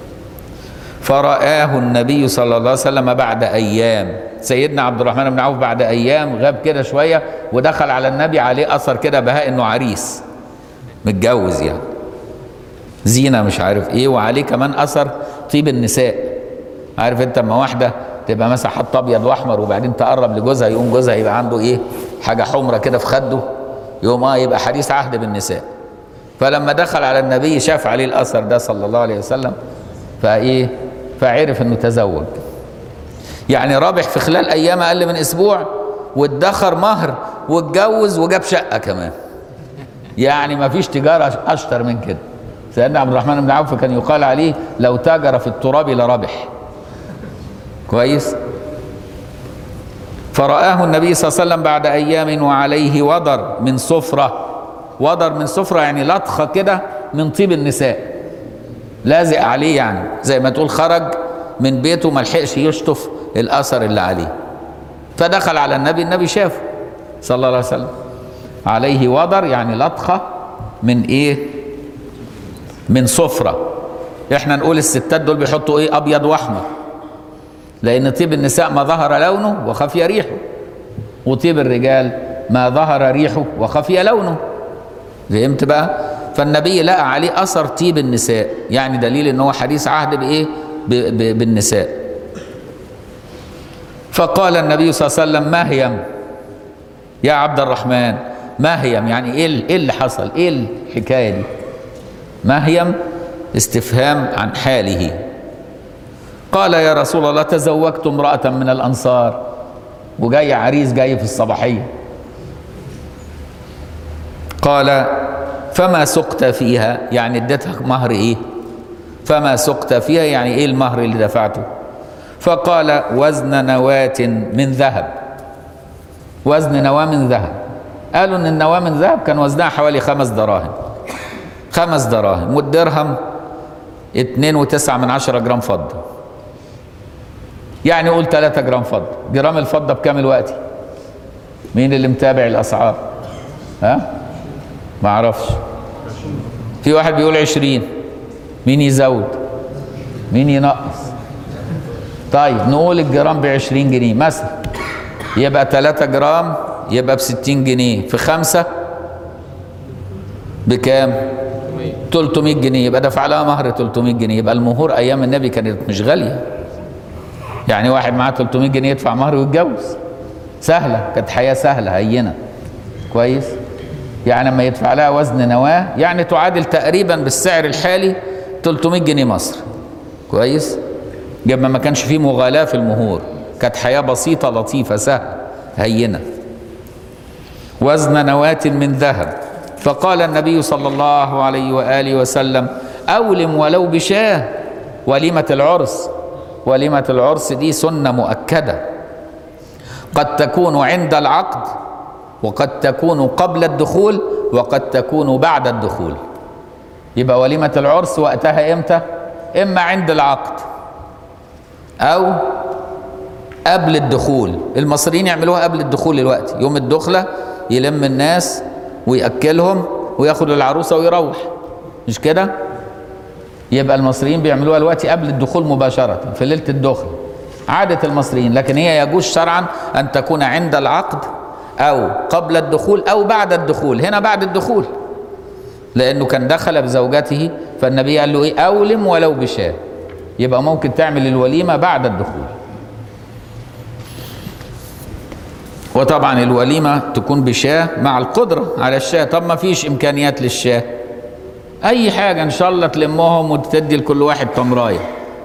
فرآه النبي صلى الله عليه وسلم بعد أيام سيدنا عبد الرحمن بن عوف بعد أيام غاب كده شوية ودخل على النبي عليه أثر كده بهاء إنه عريس متجوز يعني زينة مش عارف إيه وعليه كمان أثر طيب النساء عارف أنت اما واحدة تبقى مثلا حاطة أبيض وأحمر وبعدين تقرب لجوزها يقوم جوزها يبقى عنده إيه حاجة حمرة كده في خده يقوم اه يبقى حديث عهد بالنساء فلما دخل على النبي شاف عليه الاثر ده صلى الله عليه وسلم فايه فعرف انه تزوج يعني رابح في خلال ايام اقل من اسبوع وادخر مهر واتجوز وجاب شقه كمان يعني ما فيش تجاره اشطر من كده سيدنا عبد الرحمن بن عوف كان يقال عليه لو تاجر في التراب لربح كويس فرآه النبي صلى الله عليه وسلم بعد أيام وعليه وضر من صفرة وضر من صفرة يعني لطخة كده من طيب النساء لازق عليه يعني زي ما تقول خرج من بيته ما لحقش يشطف الأثر اللي عليه فدخل على النبي النبي شافه صلى الله عليه وسلم عليه وضر يعني لطخة من إيه من صفرة احنا نقول الستات دول بيحطوا ايه ابيض واحمر لأن طيب النساء ما ظهر لونه وخفي ريحه وطيب الرجال ما ظهر ريحه وخفي لونه فهمت بقى فالنبي لقى عليه أثر طيب النساء يعني دليل ان هو حديث عهد بإيه ب ب بالنساء فقال النبي صلى الله عليه وسلم ما هيم يا عبد الرحمن ما هيم يعني ايه ال- ايه اللي حصل ايه الحكايه دي ما هيم استفهام عن حاله قال يا رسول الله تزوجت امرأة من الأنصار وجاي عريس جاي في الصباحية قال فما سقت فيها يعني اديتها مهر ايه فما سقت فيها يعني ايه المهر اللي دفعته فقال وزن نواة من ذهب وزن نواة من ذهب قالوا ان النواة من ذهب كان وزنها حوالي خمس دراهم خمس دراهم والدرهم اتنين وتسعة من عشرة جرام فضة يعني قول 3 جرام فضة جرام الفضة بكام الوقت مين اللي متابع الأسعار ها ما اعرفش في واحد بيقول 20 مين يزود مين ينقص طيب نقول الجرام ب 20 جنيه مثلا يبقى 3 جرام يبقى ب 60 جنيه في خمسة بكام 300 جنيه يبقى دفع لها مهر 300 جنيه يبقى المهور ايام النبي كانت مش غاليه يعني واحد معاه 300 جنيه يدفع مهر ويتجوز سهله كانت حياه سهله هينه كويس يعني لما يدفع لها وزن نواه يعني تعادل تقريبا بالسعر الحالي 300 جنيه مصر كويس جاب ما كانش فيه مغالاه في المهور كانت حياه بسيطه لطيفه سهله هينه وزن نواة من ذهب فقال النبي صلى الله عليه واله وسلم اولم ولو بشاه وليمه العرس وليمه العرس دي سنه مؤكده قد تكون عند العقد وقد تكون قبل الدخول وقد تكون بعد الدخول يبقى وليمه العرس وقتها امتى اما عند العقد او قبل الدخول المصريين يعملوها قبل الدخول الوقت يوم الدخله يلم الناس ويأكلهم وياخد العروسة ويروح مش كده يبقى المصريين بيعملوها الوقت قبل الدخول مباشرة في ليلة الدخل عادة المصريين لكن هي يجوز شرعا أن تكون عند العقد أو قبل الدخول أو بعد الدخول هنا بعد الدخول لأنه كان دخل بزوجته فالنبي قال له إيه أولم ولو بشاه يبقى ممكن تعمل الوليمة بعد الدخول وطبعا الوليمة تكون بشاة مع القدرة على الشاة طب ما فيش إمكانيات للشاة أي حاجة إن شاء الله تلمهم وتدي لكل واحد تمراية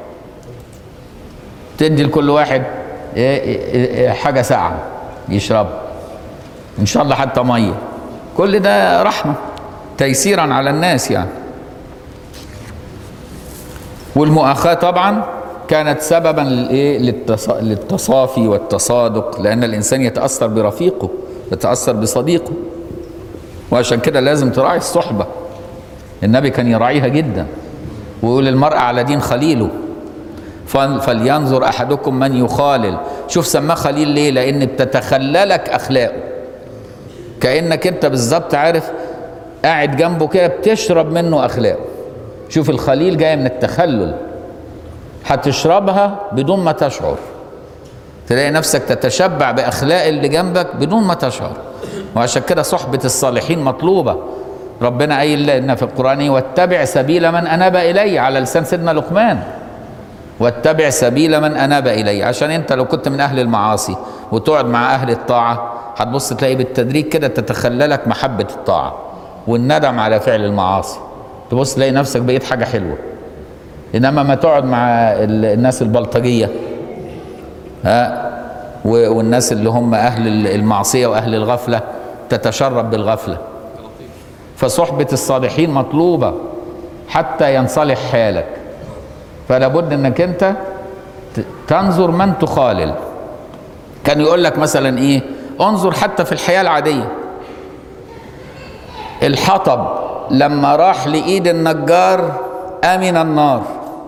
تدي لكل واحد إيه إيه إيه حاجة ساعة يشربها إن شاء الله حتى مية كل ده رحمة تيسيرا على الناس يعني والمؤاخاة طبعا كانت سببا للايه للتص- للتصافي والتصادق لان الانسان يتاثر برفيقه يتاثر بصديقه وعشان كده لازم تراعي الصحبه النبي كان يراعيها جدا ويقول المرء على دين خليله فل- فلينظر احدكم من يخالل شوف سماه خليل ليه لان بتتخللك اخلاقه كانك انت بالظبط عارف قاعد جنبه كده بتشرب منه اخلاقه شوف الخليل جاي من التخلل هتشربها بدون ما تشعر تلاقي نفسك تتشبع باخلاق اللي جنبك بدون ما تشعر وعشان كده صحبه الصالحين مطلوبه ربنا قايل لنا في القران إيه؟ واتبع سبيل من اناب الي على لسان سيدنا لقمان واتبع سبيل من اناب الي عشان انت لو كنت من اهل المعاصي وتقعد مع اهل الطاعه هتبص تلاقي بالتدريج كده تتخللك محبه الطاعه والندم على فعل المعاصي تبص تلاقي نفسك بقيت حاجه حلوه انما ما تقعد مع ال- الناس البلطجيه ها و- والناس اللي هم اهل ال- المعصيه واهل الغفله تتشرب بالغفله فصحبه الصالحين مطلوبه حتى ينصلح حالك فلا بد انك انت ت- تنظر من تخالل كان يقول لك مثلا ايه انظر حتى في الحياه العاديه الحطب لما راح لايد النجار امن النار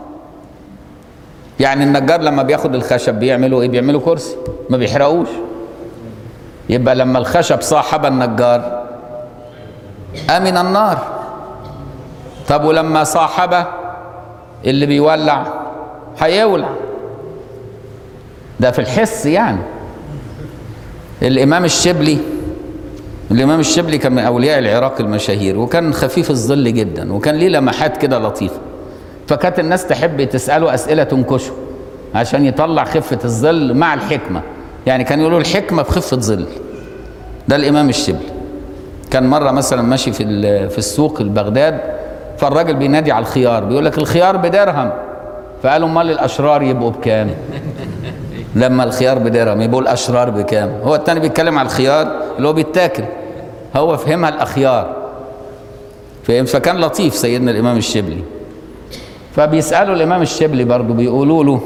يعني النجار لما بياخد الخشب بيعملوا ايه بيعملوا كرسي ما بيحرقوش يبقى لما الخشب صاحب النجار امن النار طب ولما صاحبه اللي بيولع هيولع ده في الحس يعني الامام الشبلي الامام الشبلي كان من اولياء العراق المشاهير وكان خفيف الظل جدا وكان ليه لمحات كده لطيفه فكانت الناس تحب تساله اسئله تنكشه عشان يطلع خفه الظل مع الحكمه يعني كان يقولوا الحكمه في خفه ظل ده الامام الشبلي كان مره مثلا ماشي في ال- في السوق البغداد فالراجل بينادي على الخيار بيقول لك الخيار بدرهم فقالوا امال الاشرار يبقوا بكام لما الخيار بدرهم يبقوا الاشرار بكام هو التاني بيتكلم على الخيار اللي هو بيتاكل هو فهمها الاخيار فهم فكان لطيف سيدنا الامام الشبلي فبيسالوا الامام الشبلي برضه بيقولوا له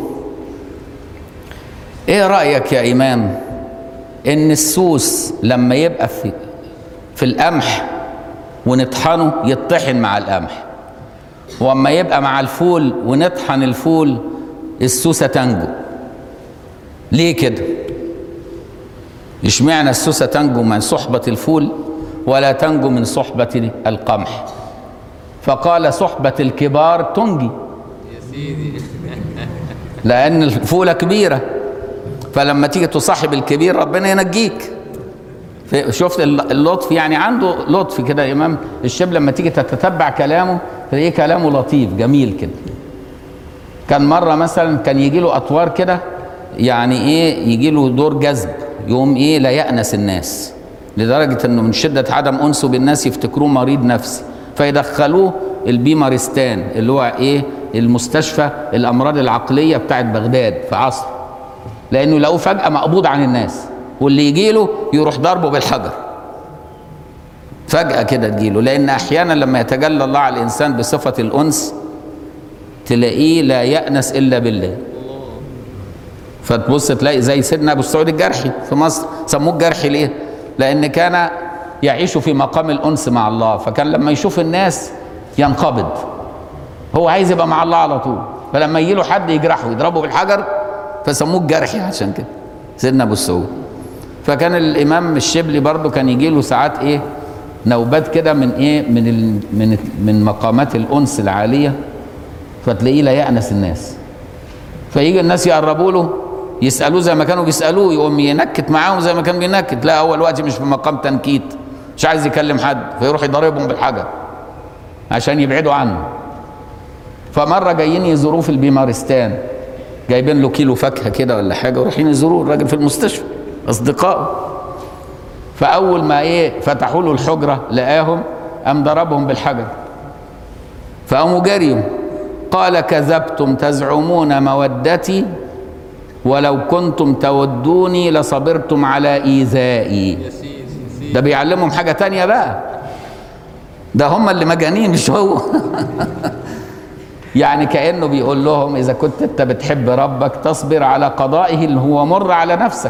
ايه رايك يا امام ان السوس لما يبقى في في القمح ونطحنه يطحن مع القمح واما يبقى مع الفول ونطحن الفول السوسه تنجو ليه كده اشمعنى السوسه تنجو من صحبه الفول ولا تنجو من صحبه القمح فقال صحبه الكبار تنجي لان الفوله كبيره فلما تيجي تصاحب الكبير ربنا ينجيك في- شفت الل- اللطف يعني عنده لطف كده امام الشاب لما تيجي تتتبع كلامه تلاقيه كلامه لطيف جميل كده كان مره مثلا كان يجي له اطوار كده يعني ايه يجي له دور جذب يقوم ايه لا يأنس الناس لدرجه انه من شده عدم انسه بالناس يفتكروه مريض نفسي فيدخلوه البيمارستان اللي هو ايه المستشفى الامراض العقليه بتاعت بغداد في عصر لانه يلاقوه فجاه مقبوض عن الناس واللي يجي له يروح ضربه بالحجر فجاه كده تجيله لان احيانا لما يتجلى الله على الانسان بصفه الانس تلاقيه لا يأنس إلا بالله فتبص تلاقي زي سيدنا أبو السعود الجرحي في مصر سموه الجرحي ليه؟ لأن كان يعيش في مقام الأنس مع الله فكان لما يشوف الناس ينقبض هو عايز يبقى مع الله على طول فلما يجي له حد يجرحه يضربه بالحجر فسموه الجرحي عشان كده سيدنا أبو السعود فكان الإمام الشبلي برضه كان يجي له ساعات إيه نوبات كده من إيه من ال من من مقامات الأنس العالية فتلاقيه لا يأنس الناس فيجي الناس يقربوا له يسألوه زي ما كانوا بيسألوه يقوم ينكت معاهم زي ما كان بينكت لا هو الوقت مش في مقام تنكيت مش عايز يكلم حد فيروح يضربهم بالحجر عشان يبعدوا عنه فمره جايين يزوروه في البيمارستان جايبين له كيلو فاكهه كده ولا حاجه ورايحين يزوروه الراجل في المستشفى اصدقائه فاول ما ايه فتحوا له الحجره لقاهم قام ضربهم بالحجر فقاموا جريوا قال كذبتم تزعمون مودتي ولو كنتم تودوني لصبرتم على ايذائي ده بيعلمهم حاجه تانية بقى ده هم اللي مجانين مش هو يعني كانه بيقول لهم اذا كنت انت بتحب ربك تصبر على قضائه اللي هو مر على نفسك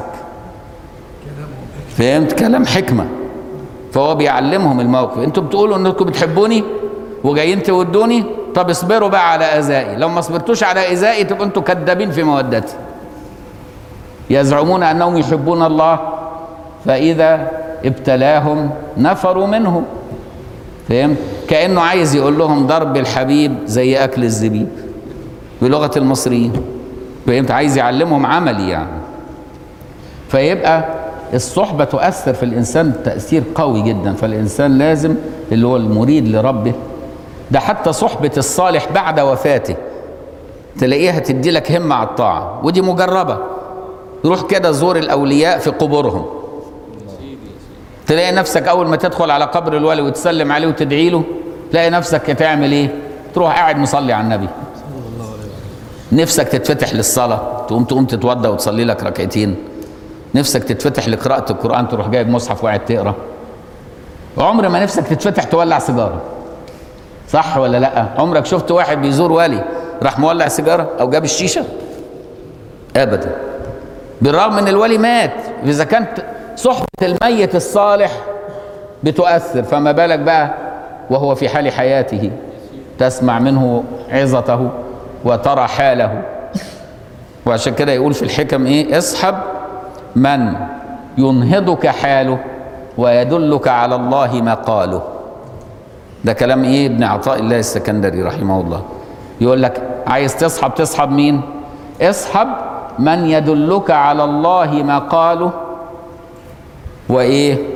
فهمت كلام حكمه فهو بيعلمهم الموقف انتوا بتقولوا انكم بتحبوني وجايين تودوني طب اصبروا بقى على اذائي لو ما صبرتوش على اذائي تبقوا انتوا كذابين في مودتي يزعمون انهم يحبون الله فاذا ابتلاهم نفروا منه فهمت كانه عايز يقول لهم ضرب الحبيب زي اكل الزبيب بلغه المصريين فهمت عايز يعلمهم عملي يعني فيبقى الصحبة تؤثر في الإنسان تأثير قوي جدا فالإنسان لازم اللي هو المريد لربه ده حتى صحبة الصالح بعد وفاته تلاقيها تدي لك همة على الطاعة ودي مجربة روح كده زور الأولياء في قبورهم تلاقي نفسك أول ما تدخل على قبر الولي وتسلم عليه وتدعي له تلاقي نفسك تعمل إيه تروح قاعد مصلي على النبي نفسك تتفتح للصلاة تقوم تقوم تتوضى وتصلي لك ركعتين نفسك تتفتح لقراءة القرآن تروح جايب مصحف وقاعد تقرا عمر ما نفسك تتفتح تولع سيجارة صح ولا لا عمرك شفت واحد بيزور والي راح مولع سيجارة او جاب الشيشة ابدا بالرغم ان الولي مات اذا كانت صحبة الميت الصالح بتؤثر فما بالك بقى وهو في حال حياته تسمع منه عظته وترى حاله وعشان كده يقول في الحكم ايه اصحب من ينهضك حاله ويدلك على الله مقاله ده كلام ايه ابن عطاء الله السكندري رحمه الله يقول لك عايز تصحب تصحب مين اصحب من يدلك على الله مقاله وايه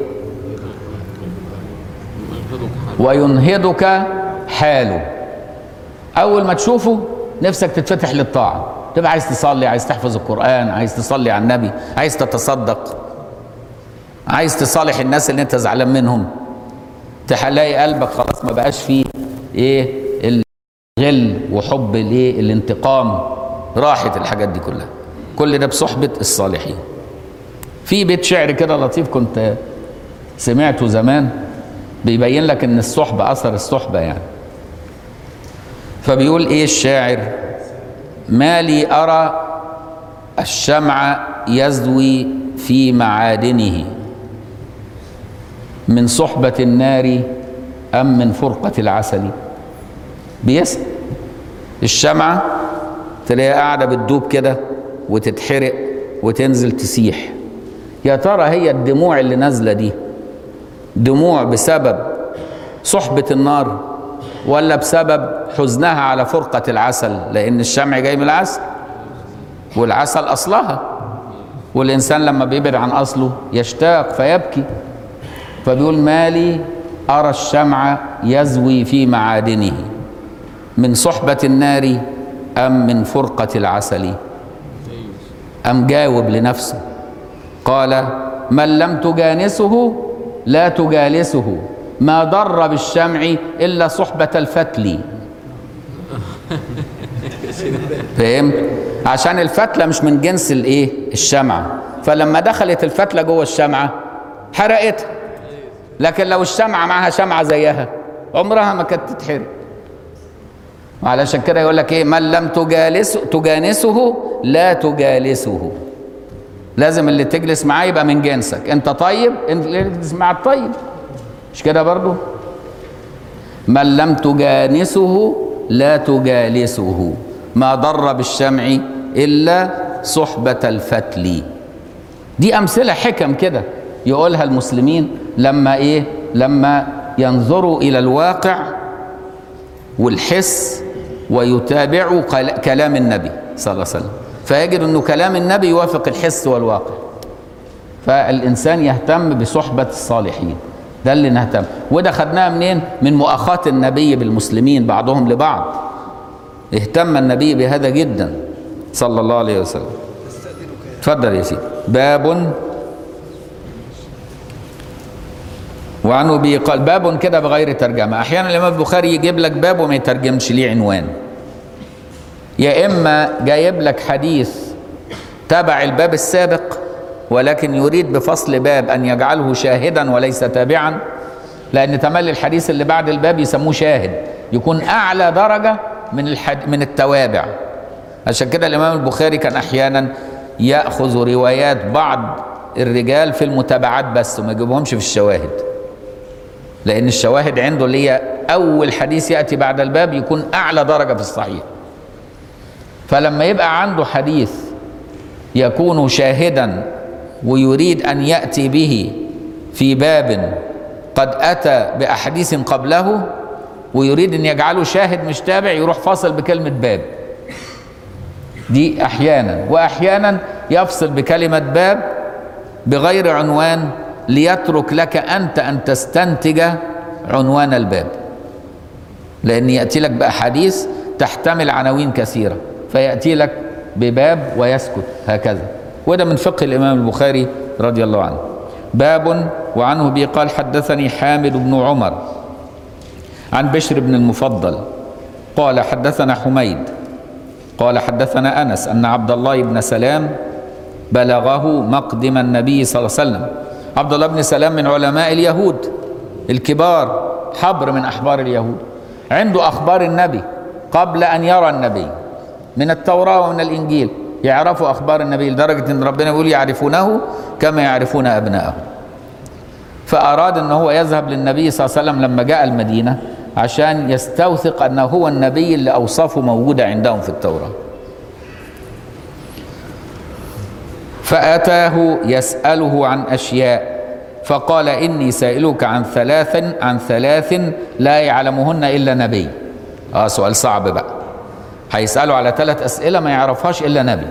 وينهضك حاله اول ما تشوفه نفسك تتفتح للطاعه تبقى عايز تصلي عايز تحفظ القرآن عايز تصلي على النبي عايز تتصدق عايز تصالح الناس اللي انت زعلان منهم تلاقي قلبك خلاص ما بقاش فيه ايه الغل وحب الايه الانتقام راحت الحاجات دي كلها كل ده بصحبة الصالحين في بيت شعر كده لطيف كنت سمعته زمان بيبين لك ان الصحبة اثر الصحبة يعني فبيقول ايه الشاعر ما لي أرى الشمع يزوي في معادنه من صحبة النار أم من فرقة العسل بيسأل الشمعة تلاقيها قاعدة بتدوب كده وتتحرق وتنزل تسيح يا ترى هي الدموع اللي نازلة دي دموع بسبب صحبة النار ولا بسبب حزنها على فرقة العسل لأن الشمع جاي من العسل والعسل أصلها والإنسان لما بيبعد عن أصله يشتاق فيبكي فبيقول مالي أرى الشمع يزوي في معادنه من صحبة النار أم من فرقة العسل أم جاوب لنفسه قال من لم تجانسه لا تجالسه ما ضر بالشمع إلا صحبة الفتل فهمت عشان الفتلة مش من جنس الايه الشمعة فلما دخلت الفتلة جوه الشمعة حرقتها لكن لو الشمعة معها شمعة زيها عمرها ما كانت تتحرق علشان كده يقول لك ايه من لم تجالسه تجانسه لا تجالسه لازم اللي تجلس معاه يبقى من جنسك انت طيب انت اللي تجلس مع الطيب مش كده برضو من لم تجانسه لا تجالسه ما ضر بالشمع الا صحبة الفتل دي امثله حكم كده يقولها المسلمين لما ايه لما ينظروا الى الواقع والحس ويتابعوا قل- كلام النبي صلى الله عليه وسلم فيجد انه كلام النبي يوافق الحس والواقع فالانسان يهتم بصحبه الصالحين ده اللي نهتم وده خدناها منين من مؤاخاه النبي بالمسلمين بعضهم لبعض اهتم النبي بهذا جدا صلى الله عليه وسلم اتفضل يا سيدي باب وعنه به قال باب كده بغير ترجمة أحيانا الإمام البخاري يجيب لك باب وما يترجمش ليه عنوان يا إما جايب لك حديث تبع الباب السابق ولكن يريد بفصل باب أن يجعله شاهدا وليس تابعا لأن تملي الحديث اللي بعد الباب يسموه شاهد يكون أعلى درجة من الحد من التوابع عشان كده الإمام البخاري كان أحيانا يأخذ روايات بعض الرجال في المتابعات بس وما يجيبهمش في الشواهد لأن الشواهد عنده اللي هي أول حديث يأتي بعد الباب يكون أعلى درجة في الصحيح فلما يبقى عنده حديث يكون شاهدا ويريد أن يأتي به في باب قد أتى بأحاديث قبله ويريد أن يجعله شاهد مش تابع يروح فاصل بكلمة باب دي أحيانا وأحيانا يفصل بكلمة باب بغير عنوان ليترك لك أنت أن تستنتج عنوان الباب لأن يأتي لك بأحاديث تحتمل عناوين كثيرة فيأتي لك بباب ويسكت هكذا وده من فقه الإمام البخاري رضي الله عنه باب وعنه به قال حدثني حامد بن عمر عن بشر بن المفضل قال حدثنا حميد قال حدثنا أنس أن عبد الله بن سلام بلغه مقدم النبي صلى الله عليه وسلم عبد الله بن سلام من علماء اليهود الكبار حبر من أحبار اليهود عنده أخبار النبي قبل أن يرى النبي من التوراة ومن الإنجيل يعرفوا أخبار النبي لدرجة أن ربنا يقول يعرفونه كما يعرفون أبناءهم فأراد أن هو يذهب للنبي صلى الله عليه وسلم لما جاء المدينة عشان يستوثق أنه هو النبي اللي أوصافه موجودة عندهم في التوراة فأتاه يسأله عن أشياء فقال إني سائلك عن ثلاث عن ثلاث لا يعلمهن إلا نبي آه سؤال صعب بقى هيسأله على ثلاث أسئلة ما يعرفهاش إلا نبي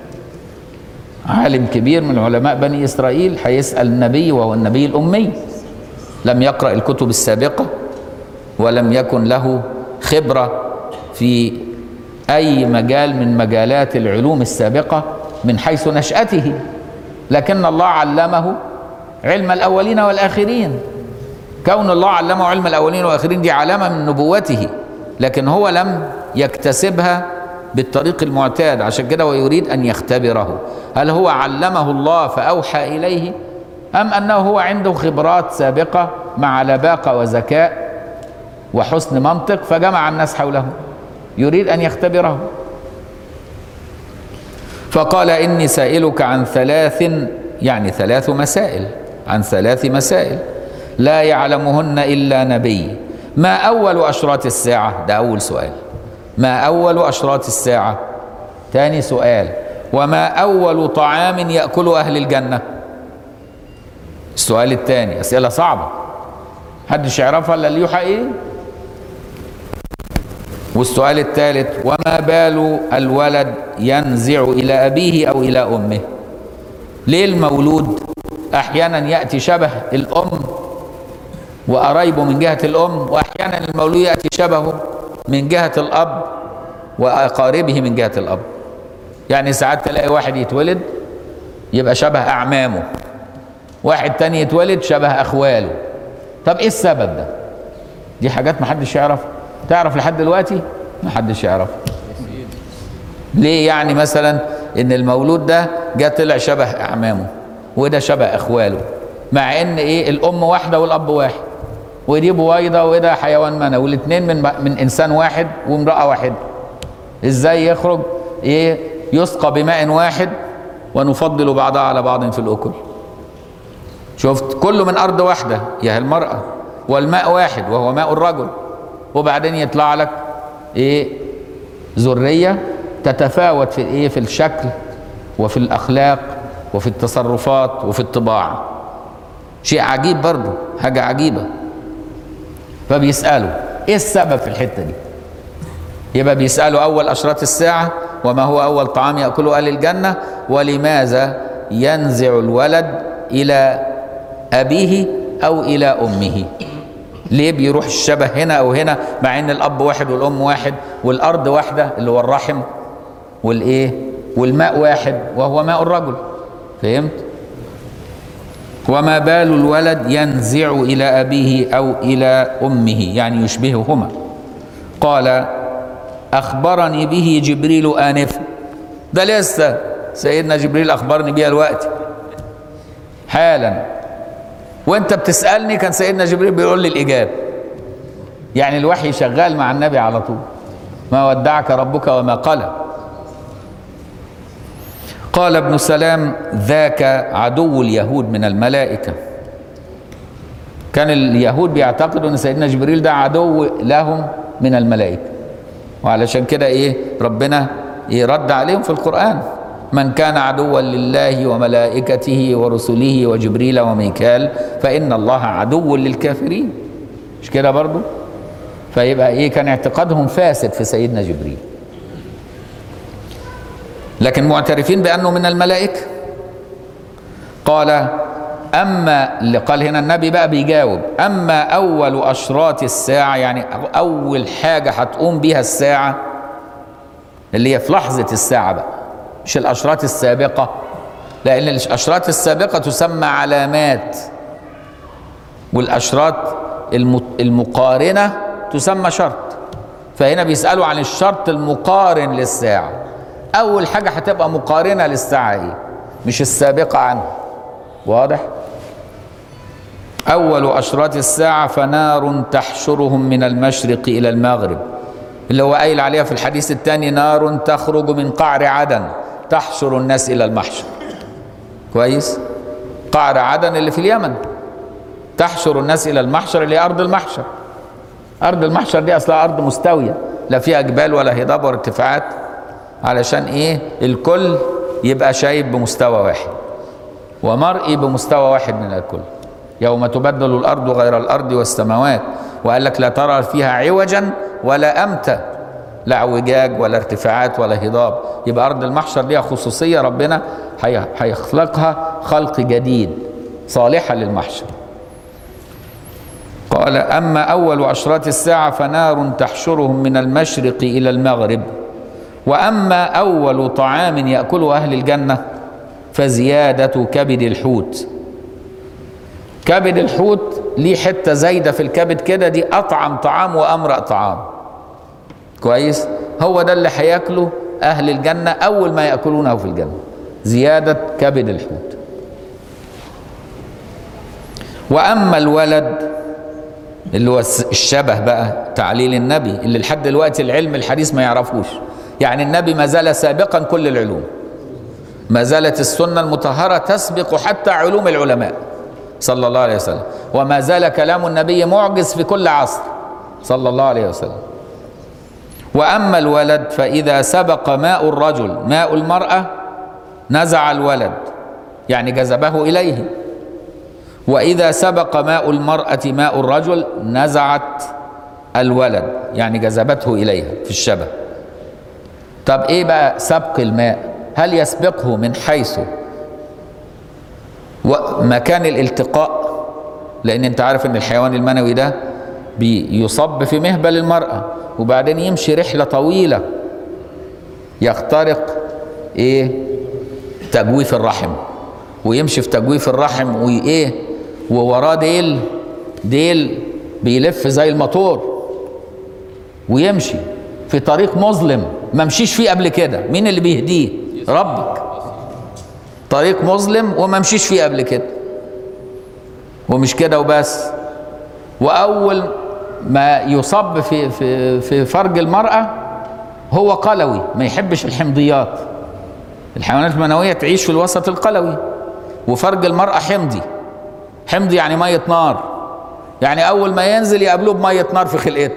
عالم كبير من علماء بني إسرائيل هيسأل النبي وهو النبي الأمي لم يقرأ الكتب السابقة ولم يكن له خبرة في أي مجال من مجالات العلوم السابقة من حيث نشأته لكن الله علمه علم الأولين والآخرين كون الله علمه علم الأولين والآخرين دي علامة من نبوته لكن هو لم يكتسبها بالطريق المعتاد عشان كده ويريد أن يختبره هل هو علمه الله فأوحى إليه أم أنه هو عنده خبرات سابقة مع لباقة وذكاء وحسن منطق فجمع الناس حوله يريد أن يختبره فقال إني سائلك عن ثلاث يعني ثلاث مسائل عن ثلاث مسائل لا يعلمهن إلا نبي ما أول أشراط الساعة ده أول سؤال ما أول أشراط الساعة ثاني سؤال وما أول طعام يأكل أهل الجنة السؤال الثاني أسئلة صعبة محدش يعرفها إلا اللي يوحى إيه والسؤال الثالث وما بال الولد ينزع إلى أبيه أو إلى أمه ليه المولود أحيانا يأتي شبه الأم وقرايبه من جهة الأم وأحيانا المولود يأتي شبهه من جهة الأب وأقاربه من جهة الأب يعني ساعات تلاقي واحد يتولد يبقى شبه أعمامه واحد تاني يتولد شبه أخواله طب إيه السبب ده دي حاجات محدش يعرفها تعرف لحد دلوقتي محدش يعرف ليه يعني مثلا ان المولود ده جه طلع شبه اعمامه وده شبه اخواله مع ان ايه الام واحده والاب واحد ودي بويضه وده حيوان منوي والاثنين من من انسان واحد وامراه واحده ازاي يخرج ايه يسقى بماء واحد ونفضل بعضها على بعض في الاكل شفت كله من ارض واحده يا المراه والماء واحد وهو ماء الرجل وبعدين يطلع لك ايه ذريه تتفاوت في ايه في الشكل وفي الاخلاق وفي التصرفات وفي الطباع شيء عجيب برضه حاجه عجيبه فبيسالوا ايه السبب في الحته دي يبقى بيسالوا اول اشراط الساعه وما هو اول طعام ياكله اهل الجنه ولماذا ينزع الولد الى ابيه او الى امه ليه بيروح الشبه هنا او هنا مع ان الاب واحد والام واحد والارض واحده اللي هو الرحم والايه والماء واحد وهو ماء الرجل فهمت وما بال الولد ينزع الى ابيه او الى امه يعني يشبههما قال اخبرني به جبريل انفا ده لسه سيدنا جبريل اخبرني بيها الوقت حالا وانت بتسالني كان سيدنا جبريل بيقول لي الاجابه يعني الوحي شغال مع النبي على طول ما ودعك ربك وما قلى قال ابن سلام ذاك عدو اليهود من الملائكه كان اليهود بيعتقدوا ان سيدنا جبريل ده عدو لهم من الملائكه وعلشان كده ايه ربنا يرد عليهم في القران من كان عدوا لله وملائكته ورسله وجبريل وميكال فان الله عدو للكافرين مش كده برضو فيبقى ايه كان اعتقادهم فاسد في سيدنا جبريل لكن معترفين بانه من الملائكه قال اما اللي قال هنا النبي بقى بيجاوب اما اول اشراط الساعه يعني اول حاجه هتقوم بيها الساعه اللي هي في لحظه الساعه بقى مش الاشراط السابقه لان الاشراط السابقه تسمى علامات والاشراط الم- المقارنه تسمى شرط فهنا بيسالوا عن الشرط المقارن للساعه اول حاجه هتبقى مقارنه للساعه ايه مش السابقه عنها واضح اول اشراط الساعه فنار تحشرهم من المشرق الى المغرب اللي هو قايل عليها في الحديث الثاني نار تخرج من قعر عدن تحشر الناس الى المحشر كويس قعر عدن اللي في اليمن تحشر الناس الى المحشر اللي هي ارض المحشر ارض المحشر دي اصلها ارض مستويه لا فيها جبال ولا هضاب ولا ارتفاعات علشان ايه الكل يبقى شايف بمستوى واحد ومرئي بمستوى واحد من الكل يوم تبدل الارض غير الارض والسماوات وقال لك لا ترى فيها عوجا ولا امتا لا اعوجاج ولا ارتفاعات ولا هضاب يبقى ارض المحشر ليها خصوصيه ربنا هي- هيخلقها خلق جديد صالحه للمحشر قال اما اول اشراط الساعه فنار تحشرهم من المشرق الى المغرب واما اول طعام ياكله اهل الجنه فزياده كبد الحوت كبد الحوت ليه حته زايده في الكبد كده دي اطعم طعام وامرأ طعام كويس هو ده اللي هياكله اهل الجنه اول ما ياكلونه في الجنه زياده كبد الحوت واما الولد اللي هو الس- الشبه بقى تعليل النبي اللي لحد دلوقتي العلم الحديث ما يعرفوش يعني النبي ما زال سابقا كل العلوم ما زالت السنه المطهره تسبق حتى علوم العلماء صلى الله عليه وسلم وما زال كلام النبي معجز في كل عصر صلى الله عليه وسلم واما الولد فاذا سبق ماء الرجل ماء المراه نزع الولد يعني جذبه اليه واذا سبق ماء المراه ماء الرجل نزعت الولد يعني جذبته اليها في الشبه طب ايه بقى سبق الماء هل يسبقه من حيث ومكان الالتقاء لان انت عارف ان الحيوان المنوي ده بيصب في مهبل المرأة وبعدين يمشي رحلة طويلة يخترق ايه تجويف الرحم ويمشي في تجويف الرحم وايه ووراه ديل ديل بيلف زي الموتور ويمشي في طريق مظلم ما مشيش فيه قبل كده مين اللي بيهديه ربك طريق مظلم وما مشيش فيه قبل كده ومش كده وبس واول ما يصب في في في فرج المراه هو قلوي ما يحبش الحمضيات الحيوانات المنويه تعيش في الوسط القلوي وفرج المراه حمضي حمضي يعني ميه نار يعني اول ما ينزل يقابلوه بميه نار في خلقته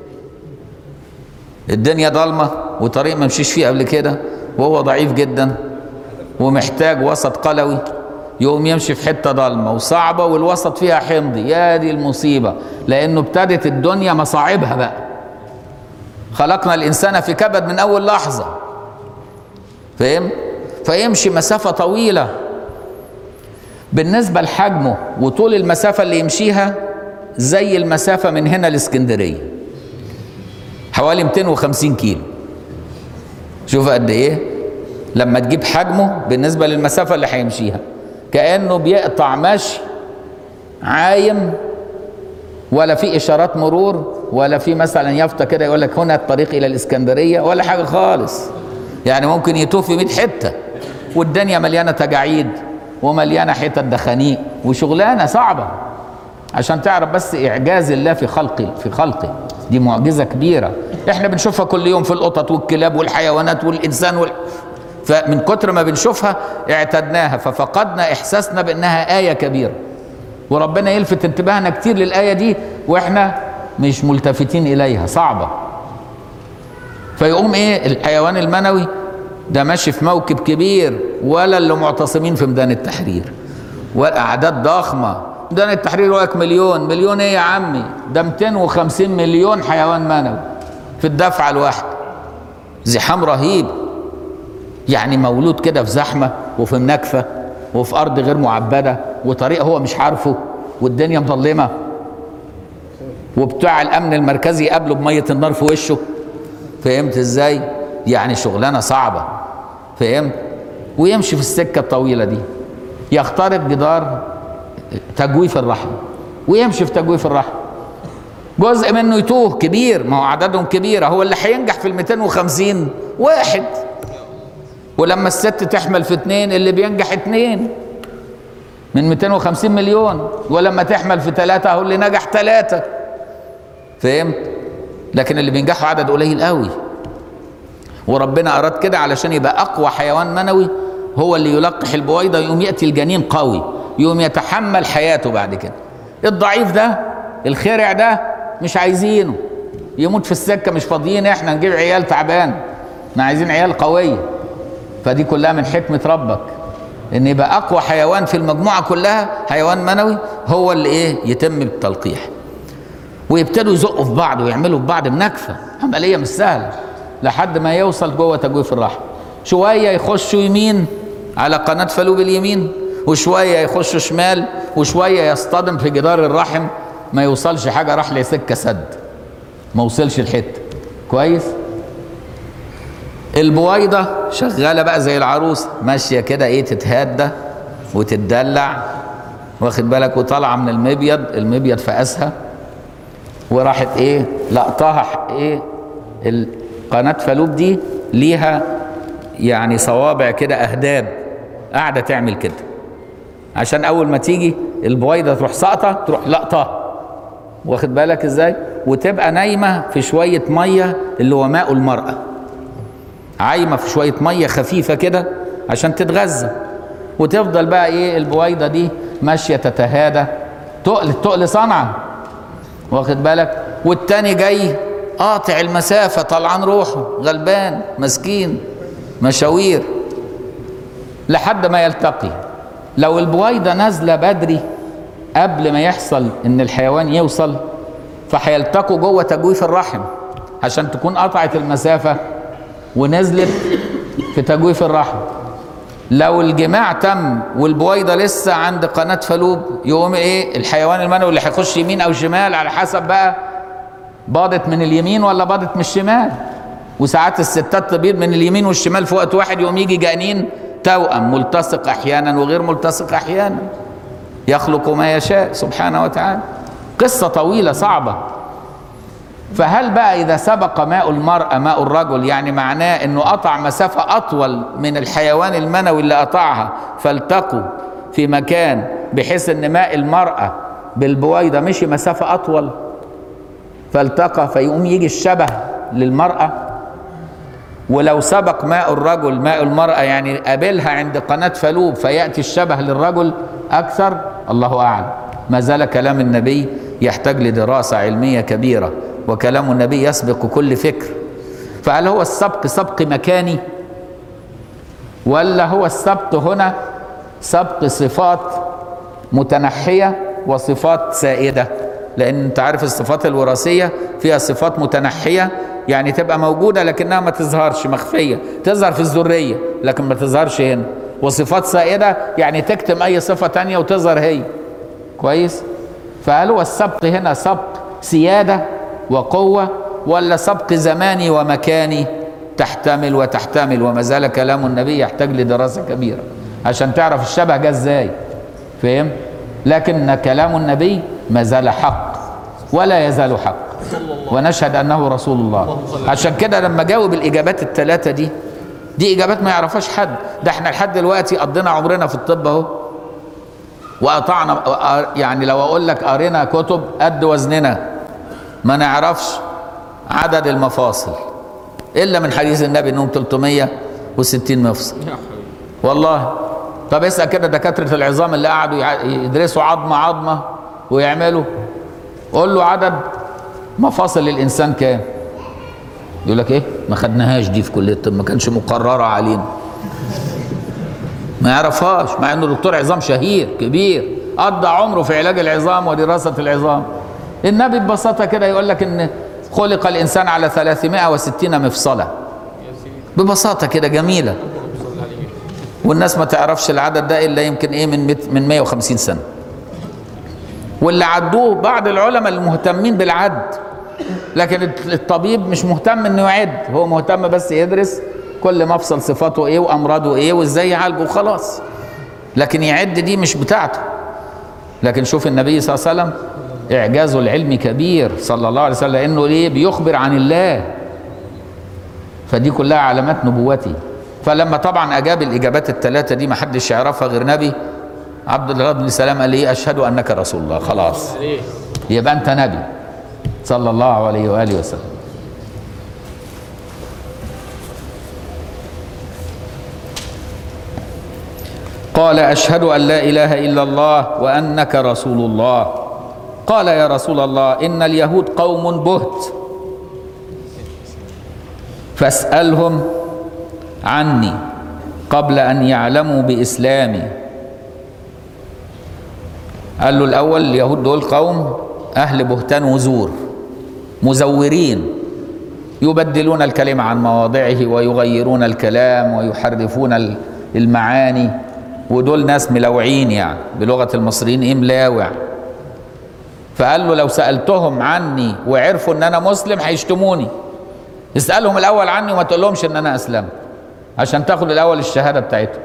الدنيا ضلمه وطريق ما مشيش فيه قبل كده وهو ضعيف جدا ومحتاج وسط قلوي يقوم يمشي في حته ضلمه وصعبه والوسط فيها حمضي يا دي المصيبه لانه ابتدت الدنيا مصاعبها بقى خلقنا الانسان في كبد من اول لحظه فاهم فيمشي مسافه طويله بالنسبه لحجمه وطول المسافه اللي يمشيها زي المسافة من هنا لاسكندرية حوالي 250 كيلو شوف قد ايه لما تجيب حجمه بالنسبة للمسافة اللي هيمشيها كأنه بيقطع مشي عايم ولا في اشارات مرور ولا في مثلا يافطه كده يقول لك هنا الطريق الى الاسكندريه ولا حاجه خالص يعني ممكن يتوه في 100 حته والدنيا مليانه تجاعيد ومليانه حتت دخانيق وشغلانه صعبه عشان تعرف بس اعجاز الله في خلقه في خلقه دي معجزه كبيره احنا بنشوفها كل يوم في القطط والكلاب والحيوانات والانسان وال... فمن كتر ما بنشوفها اعتدناها ففقدنا احساسنا بانها ايه كبيره وربنا يلفت انتباهنا كتير للآية دي وإحنا مش ملتفتين إليها صعبة فيقوم إيه الحيوان المنوي ده ماشي في موكب كبير ولا اللي معتصمين في ميدان التحرير وأعداد ضخمة ميدان التحرير يقول لك مليون مليون إيه يا عمي ده 250 مليون حيوان منوي في الدفعة الواحدة زحام رهيب يعني مولود كده في زحمة وفي النكفة وفي أرض غير معبدة وطريق هو مش عارفه والدنيا مظلمة وبتاع الأمن المركزي يقابله بمية النار في وشه فهمت ازاي؟ يعني شغلانة صعبة فهمت؟ ويمشي في السكة الطويلة دي يخترق جدار تجويف الرحم ويمشي في تجويف الرحم جزء منه يتوه كبير ما هو عددهم كبيرة هو اللي هينجح في ال 250 واحد ولما الست تحمل في اتنين اللي بينجح اتنين من 250 مليون ولما تحمل في ثلاثة هو اللي نجح ثلاثة فهمت لكن اللي بينجحوا عدد قليل قوي وربنا أراد كده علشان يبقى أقوى حيوان منوي هو اللي يلقح البويضة يقوم يأتي الجنين قوي يقوم يتحمل حياته بعد كده الضعيف ده الخرع ده مش عايزينه يموت في السكة مش فاضيين احنا نجيب عيال تعبان احنا عايزين عيال قوية فدي كلها من حكمة ربك ان يبقى اقوى حيوان في المجموعة كلها حيوان منوي هو اللي ايه يتم التلقيح ويبتدوا يزقوا في بعض ويعملوا في بعض بنكفة عملية مش سهلة لحد ما يوصل جوه تجويف الرحم شوية يخشوا يمين على قناة فلوب اليمين وشوية يخشوا شمال وشوية يصطدم في جدار الرحم ما يوصلش حاجة راح لسكة سد ما وصلش الحتة كويس البويضة شغالة بقى زي العروس ماشية كده ايه تتهدى وتتدلع واخد بالك وطالعة من المبيض المبيض فقاسها وراحت ايه لقطها ايه قناة فالوب دي ليها يعني صوابع كده اهداب قاعدة تعمل كده عشان اول ما تيجي البويضة تروح ساقطة تروح لقطها واخد بالك ازاي وتبقى نايمة في شوية مية اللي هو ماء المرأة عايمه في شويه ميه خفيفه كده عشان تتغذى وتفضل بقى ايه البويضه دي ماشيه تتهادى تقل التقل صنعه واخد بالك والتاني جاي قاطع المسافه طلعان روحه غلبان مسكين مشاوير لحد ما يلتقي لو البويضه نازله بدري قبل ما يحصل ان الحيوان يوصل فهيلتقوا جوه تجويف الرحم عشان تكون قطعت المسافه ونزلت في تجويف الرحم لو الجماع تم والبويضة لسه عند قناة فلوب يقوم ايه الحيوان المنوي اللي هيخش يمين او شمال على حسب بقى باضت من اليمين ولا باضت من الشمال وساعات الستات تبيض من اليمين والشمال في وقت واحد يقوم يجي جانين توأم ملتصق احيانا وغير ملتصق احيانا يخلق ما يشاء سبحانه وتعالى قصة طويلة صعبة فهل بقى إذا سبق ماء المرأة ماء الرجل يعني معناه أنه قطع مسافة أطول من الحيوان المنوي اللي قطعها فالتقوا في مكان بحيث أن ماء المرأة بالبويضة مشي مسافة أطول فالتقى فيقوم يجي الشبه للمرأة ولو سبق ماء الرجل ماء المرأة يعني قابلها عند قناة فلوب فيأتي الشبه للرجل أكثر الله أعلم ما زال كلام النبي يحتاج لدراسة علمية كبيرة وكلام النبي يسبق كل فكر فهل هو السبق سبق مكاني ولا هو السبق هنا سبق صفات متنحية وصفات سائدة لأن أنت عارف الصفات الوراثية فيها صفات متنحية يعني تبقى موجودة لكنها ما تظهرش مخفية تظهر في الذرية لكن ما تظهرش هنا وصفات سائدة يعني تكتم أي صفة تانية وتظهر هي كويس فهل هو السبق هنا سبق سيادة وقوة ولا سبق زماني ومكاني تحتمل وتحتمل وما زال كلام النبي يحتاج لدراسة كبيرة عشان تعرف الشبه جه ازاي فهم لكن كلام النبي ما زال حق ولا يزال حق ونشهد انه رسول الله عشان كده لما جاوب الاجابات الثلاثه دي دي اجابات ما يعرفهاش حد ده احنا لحد دلوقتي قضينا عمرنا في الطب اهو وقطعنا يعني لو اقول لك قرينا كتب قد وزننا ما نعرفش عدد المفاصل الا من حديث النبي انهم 360 مفصل يا حبيبي والله طب اسال كده دكاتره العظام اللي قعدوا يع- يدرسوا عظمه عظمه ويعملوا قول له عدد مفاصل الانسان كام يقول لك ايه ما خدناهاش دي في كليه الطب ما كانش مقرره علينا ما يعرفهاش مع انه دكتور عظام شهير كبير قضى عمره في علاج العظام ودراسه العظام النبي ببساطه كده يقول لك ان خلق الانسان على 360 مفصله يا سيدي ببساطه كده جميله صلى عليه والناس ما تعرفش العدد ده الا يمكن ايه من مت- من 150 سنه واللي عدوه بعض العلماء المهتمين بالعد لكن الت- الطبيب مش مهتم انه يعد هو مهتم بس يدرس كل مفصل صفاته ايه وامراضه ايه وازاي يعالجه وخلاص لكن يعد دي مش بتاعته لكن شوف النبي صلى الله عليه وسلم اعجازه العلمي كبير صلى الله عليه وسلم لانه ليه بيخبر عن الله فدي كلها علامات نبوتي فلما طبعا اجاب الاجابات الثلاثه دي ما حدش يعرفها غير نبي عبد الله بن سلام قال ايه اشهد انك رسول الله خلاص عليه يبقى انت نبي صلى الله عليه واله وسلم قال اشهد ان لا اله الا الله وانك رسول الله قال يا رسول الله ان اليهود قوم بهت فاسالهم عني قبل ان يعلموا باسلامي قال له الاول اليهود دول قوم اهل بهتان وزور مزورين يبدلون الكلمه عن مواضعه ويغيرون الكلام ويحرفون ال- المعاني ودول ناس ملوعين يعني بلغه المصريين ايه ملاوع فقال له لو سالتهم عني وعرفوا ان انا مسلم هيشتموني اسالهم الاول عني وما تقولهمش ان انا اسلمت عشان تاخد الاول الشهاده بتاعتهم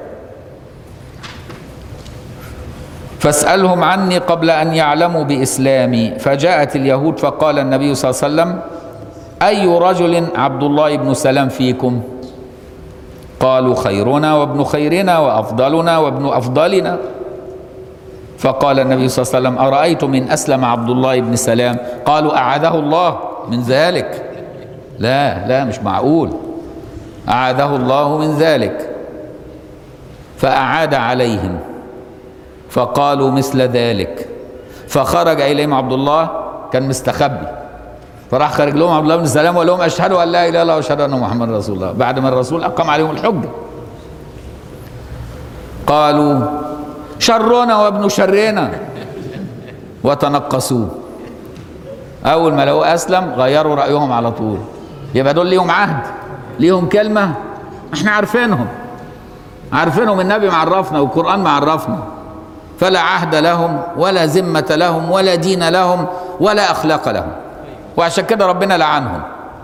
فاسألهم عني قبل أن يعلموا بإسلامي فجاءت اليهود فقال النبي صلى الله عليه وسلم أي رجل عبد الله بن سلام فيكم قالوا خيرنا وابن خيرنا وأفضلنا وابن أفضلنا فقال النبي صلى الله عليه وسلم أرأيتم إن أسلم عبد الله بن سلام قالوا أعاذه الله من ذلك لا لا مش معقول أعاذه الله من ذلك فأعاد عليهم فقالوا مثل ذلك فخرج اليهم عبد الله كان مستخبي فراح خرج لهم عبد الله بن سلام وقال لهم اشهد ان لا اله الا الله واشهد ان محمد رسول الله بعد ما الرسول اقام عليهم الحجه قالوا شرنا وابن شرنا وتنقصوه اول ما لقوه اسلم غيروا رايهم على طول يبقى دول ليهم عهد ليهم كلمه احنا عارفينهم عارفينهم النبي معرفنا والقران معرفنا فلا عهد لهم ولا ذمة لهم ولا دين لهم ولا أخلاق لهم وعشان كده ربنا لعنهم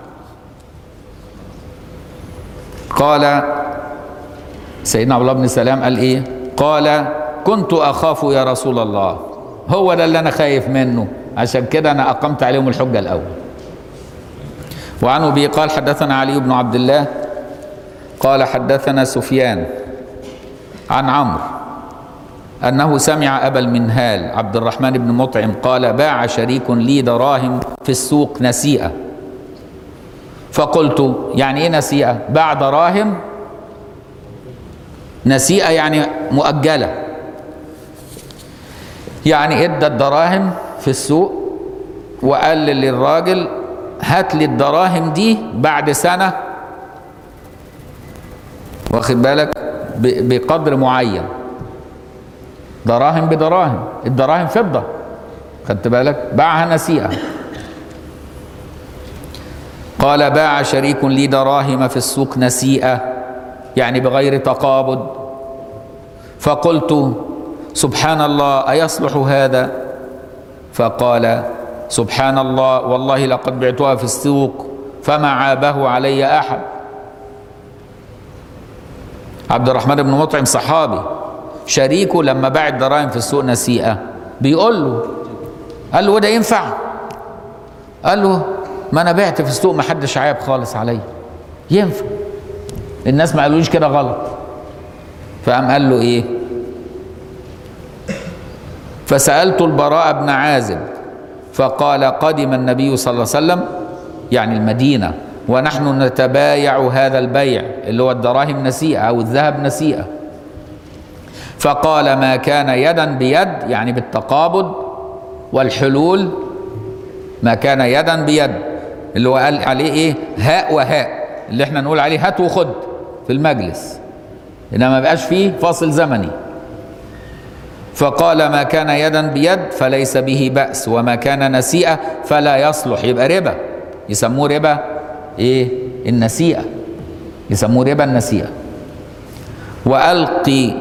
قال سيدنا عبد الله بن سلام قال ايه قال كنت اخاف يا رسول الله هو ده اللي انا خايف منه عشان كده انا اقمت عليهم الحجه الاول وعنه به قال حدثنا علي بن عبد الله قال حدثنا سفيان عن عمرو أنه سمع أبا المنهال عبد الرحمن بن مطعم قال باع شريك لي دراهم في السوق نسيئة فقلت يعني إيه نسيئة باع دراهم نسيئة يعني مؤجلة يعني ادى الدراهم في السوق وقال للراجل هات لي الدراهم دي بعد سنة واخد بالك ب- بقدر معين دراهم بدراهم الدراهم فضة خدت بالك باعها نسيئة قال باع شريك لي دراهم في السوق نسيئة يعني بغير تقابض فقلت سبحان الله أيصلح هذا فقال سبحان الله والله لقد بعتها في السوق فما عابه علي احد عبد الرحمن بن مطعم صحابي شريكه لما باع الدراهم في السوق نسيئه بيقول له قال له وده ينفع قال له ما انا بعت في السوق ما حدش عيب خالص عليا ينفع الناس ما قالوليش كده غلط فقام قال له ايه فسألت البراء بن عازب فقال قدم النبي صلى الله عليه وسلم يعني المدينة ونحن نتبايع هذا البيع اللي هو الدراهم نسيئة أو الذهب نسيئة فقال ما كان يدا بيد يعني بالتقابض والحلول ما كان يدا بيد اللي هو قال عليه ايه هاء وهاء اللي احنا نقول عليه هات وخد في المجلس انما ما بقاش فيه فاصل زمني فقال ما كان يدا بيد فليس به بأس وما كان نسيئة فلا يصلح يبقى ربا يسموه ربا ايه النسيئة يسموه ربا النسيئة وألقي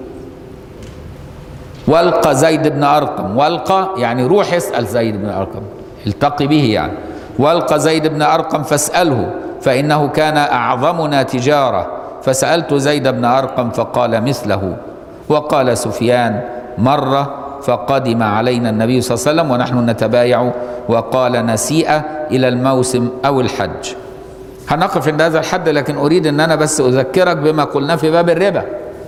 والقى زيد بن أرقم والقى يعني روح اسأل زيد بن أرقم التقي به يعني والقى زيد بن أرقم فاسأله فإنه كان أعظمنا تجارة فسألت زيد بن أرقم فقال مثله وقال سفيان مرة فقدم علينا النبي صلى الله عليه وسلم ونحن نتبايع وقال نسيئة إلى الموسم أو الحج هنقف عند هذا الحد لكن أريد أن أنا بس أذكرك بما قلنا في باب الربا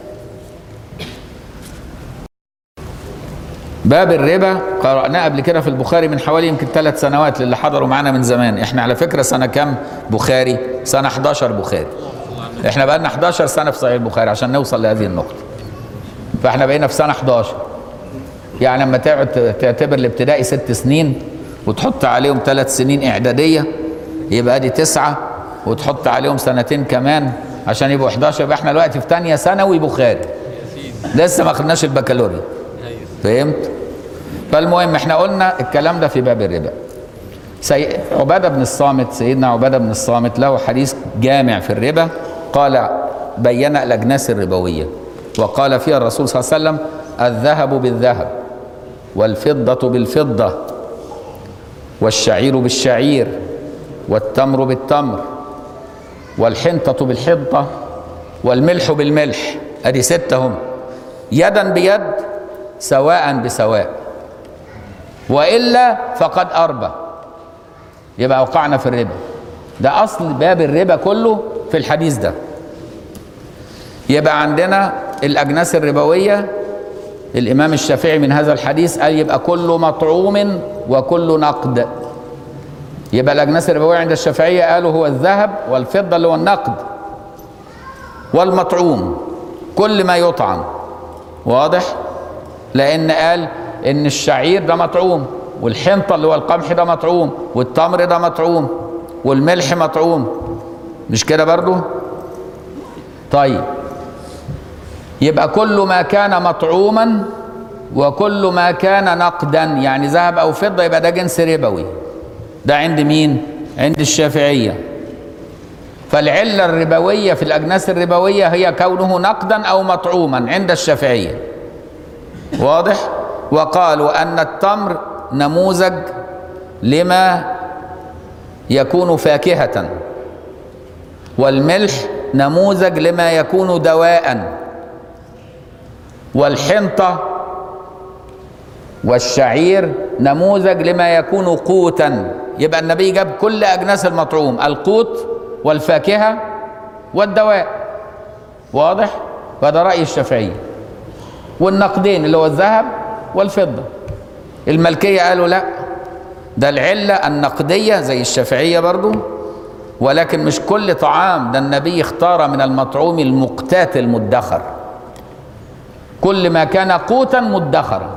باب الربا قرأناه قبل كده في البخاري من حوالي يمكن ثلاث سنوات للي حضروا معانا من زمان احنا على فكرة سنة كام بخاري سنة 11 بخاري احنا بقى لنا 11 سنة في صحيح البخاري عشان نوصل لهذه النقطة فاحنا بقينا في سنة 11 يعني لما تقعد تعتبر الابتدائي ست سنين وتحط عليهم ثلاث سنين إعدادية يبقى دي تسعة وتحط عليهم سنتين كمان عشان يبقوا 11 يبقى احنا دلوقتي في ثانية ثانوي بخاري لسه ما خدناش البكالوريا فهمت؟ فالمهم احنا قلنا الكلام ده في باب الربا سي... عبادة بن الصامت سيدنا عبادة بن الصامت له حديث جامع في الربا قال بين الأجناس الربوية وقال فيها الرسول صلى الله عليه وسلم الذهب بالذهب والفضة بالفضة والشعير بالشعير والتمر بالتمر والحنطة بالحنطة والملح بالملح ادي ستة هم يدا بيد سواء بسواء والا فقد اربى يبقى وقعنا في الربا ده اصل باب الربا كله في الحديث ده يبقى عندنا الاجناس الربويه الامام الشافعي من هذا الحديث قال يبقى كل مطعوم وكل نقد يبقى الاجناس الربويه عند الشافعيه قالوا هو الذهب والفضه اللي هو النقد والمطعوم كل ما يطعم واضح لان قال ان الشعير ده مطعوم والحنطه اللي هو القمح ده مطعوم والتمر ده مطعوم والملح مطعوم مش كده برضو طيب يبقى كل ما كان مطعوما وكل ما كان نقدا يعني ذهب او فضه يبقى ده جنس ربوي ده عند مين عند الشافعيه فالعله الربويه في الاجناس الربويه هي كونه نقدا او مطعوما عند الشافعيه واضح وقالوا ان التمر نموذج لما يكون فاكهه والملح نموذج لما يكون دواء والحنطه والشعير نموذج لما يكون قوتا يبقى النبي جاب كل اجناس المطعوم القوت والفاكهه والدواء واضح وهذا راي الشافعيه والنقدين اللي هو الذهب والفضه الملكيه قالوا لا ده العله النقديه زي الشافعيه برضو ولكن مش كل طعام ده النبي اختار من المطعوم المقتات المدخر كل ما كان قوتا مدخرا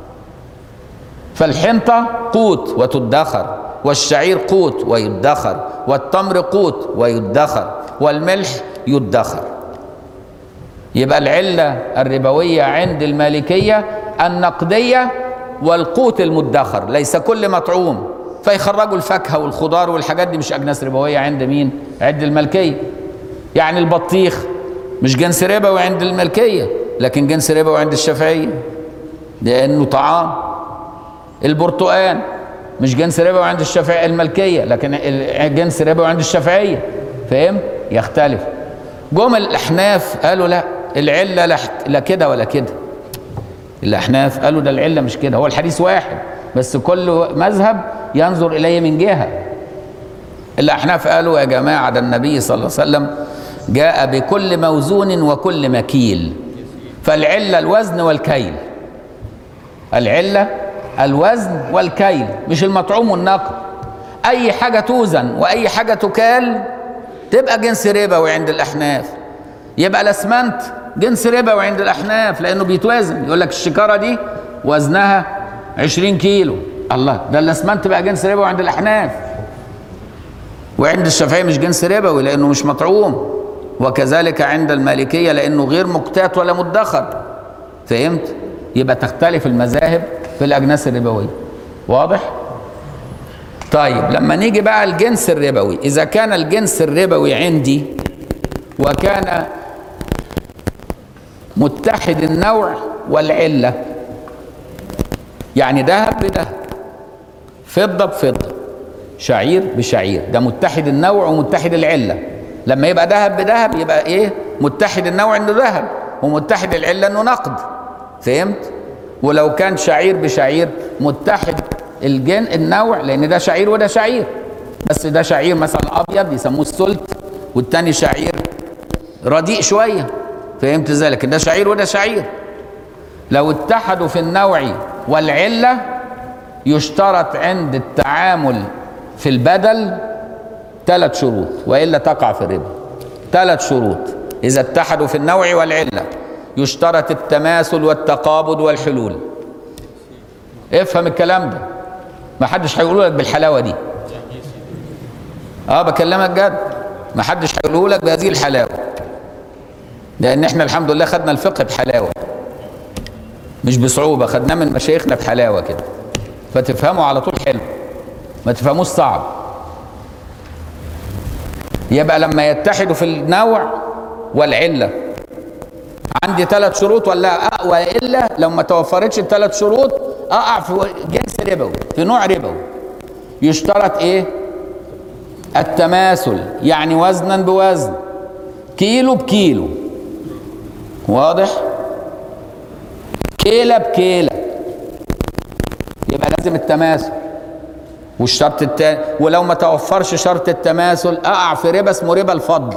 فالحنطة قوت وتدخر والشعير قوت ويدخر والتمر قوت ويدخر والملح يدخر يبقى العلة الربوية عند المالكية النقدية والقوت المدخر ليس كل مطعوم فيخرجوا الفاكهة والخضار والحاجات دي مش أجناس ربوية عند مين؟ عند الملكية يعني البطيخ مش جنس ربوي عند الملكية لكن جنس ربوي عند الشافعية لأنه طعام البرتقال مش جنس ربوي عند الشافعية الملكية لكن ال- جنس ربوي عند الشافعية فاهم يختلف جم الأحناف قالوا لا العلة لا احت- لا كده ولا كده الأحناف قالوا ده العلة مش كده هو الحديث واحد بس كل مذهب ينظر إليه من جهة الأحناف قالوا يا جماعة ده النبي صلى الله عليه وسلم جاء بكل موزون وكل مكيل فالعلة الوزن والكيل العلة الوزن والكيل مش المطعوم والنقد أي حاجة توزن وأي حاجة تكال تبقى جنس ربوي عند الأحناف يبقى الأسمنت جنس ربوي عند الأحناف لأنه بيتوازن يقول لك الشكارة دي وزنها 20 كيلو الله ده الأسمنت بقى جنس ربوي عند الأحناف وعند الشافعية مش جنس ربوي لأنه مش مطعوم وكذلك عند المالكية لأنه غير مقتات ولا مدخر فهمت؟ يبقى تختلف المذاهب في الأجناس الربوية واضح؟ طيب لما نيجي بقى الجنس الربوي إذا كان الجنس الربوي عندي وكان متحد النوع والعلة يعني ذهب بذهب فضة بفضة شعير بشعير ده متحد النوع ومتحد العلة لما يبقى ذهب بذهب يبقى ايه متحد النوع انه ذهب ومتحد العلة انه نقد فهمت ولو كان شعير بشعير متحد الجن النوع لان ده شعير وده شعير بس ده شعير مثلا ابيض يسموه السلت والتاني شعير رديء شويه فهمت ازاي لكن ده شعير وده شعير لو اتحدوا في النوع والعله يشترط عند التعامل في البدل ثلاث شروط والا تقع في الربا ثلاث شروط اذا اتحدوا في النوع والعله يشترط التماثل والتقابض والحلول افهم الكلام ده ما حدش هيقوله لك بالحلاوه دي اه بكلمك جد ما حدش هيقوله لك بهذه الحلاوه لان احنا الحمد لله خدنا الفقه بحلاوه مش بصعوبه خدناه من مشايخنا بحلاوه كده فتفهموا على طول حلو ما تفهموش صعب يبقى لما يتحدوا في النوع والعله عندي ثلاث شروط ولا أ- والا لو ما توفرتش الثلاث شروط اقع في جنس ربوي في نوع ربوي يشترط ايه التماثل يعني وزنا بوزن كيلو بكيلو واضح كيلة بكيلة يبقى لازم التماثل والشرط التاني ولو ما توفرش شرط التماثل اقع في ربا اسمه ربا الفضل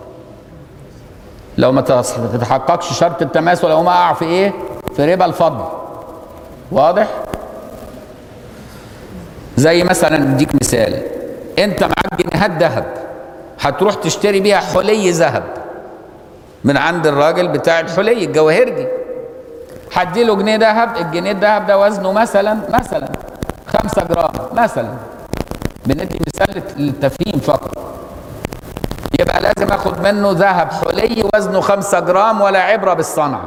لو ما تتحققش شرط التماثل او ما اقع في ايه في ربا الفضل واضح زي مثلا اديك مثال انت معاك جنيهات ذهب هتروح تشتري بيها حلي ذهب من عند الراجل بتاع الحلي الجواهرجي هديله جنيه ذهب الجنيه الذهب ده وزنه مثلا مثلا خمسة جرام مثلا بندي مثال للتفهيم فقط يبقى لازم اخد منه ذهب حلي وزنه خمسة جرام ولا عبرة بالصنعة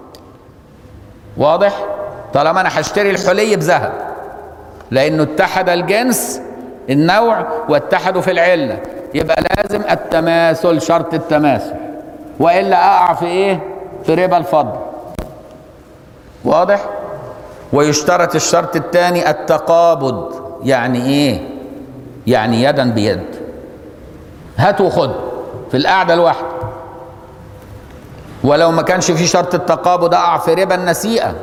واضح طالما انا هشتري الحلي بذهب لانه اتحد الجنس النوع واتحدوا في العلة يبقى لازم التماثل شرط التماثل والا اقع في ايه في ربا الفضل واضح ويشترط الشرط الثاني التقابض يعني ايه يعني يدا بيد هات وخد في القعده الواحده ولو ما كانش في شرط التقابض اقع في ربا النسيئه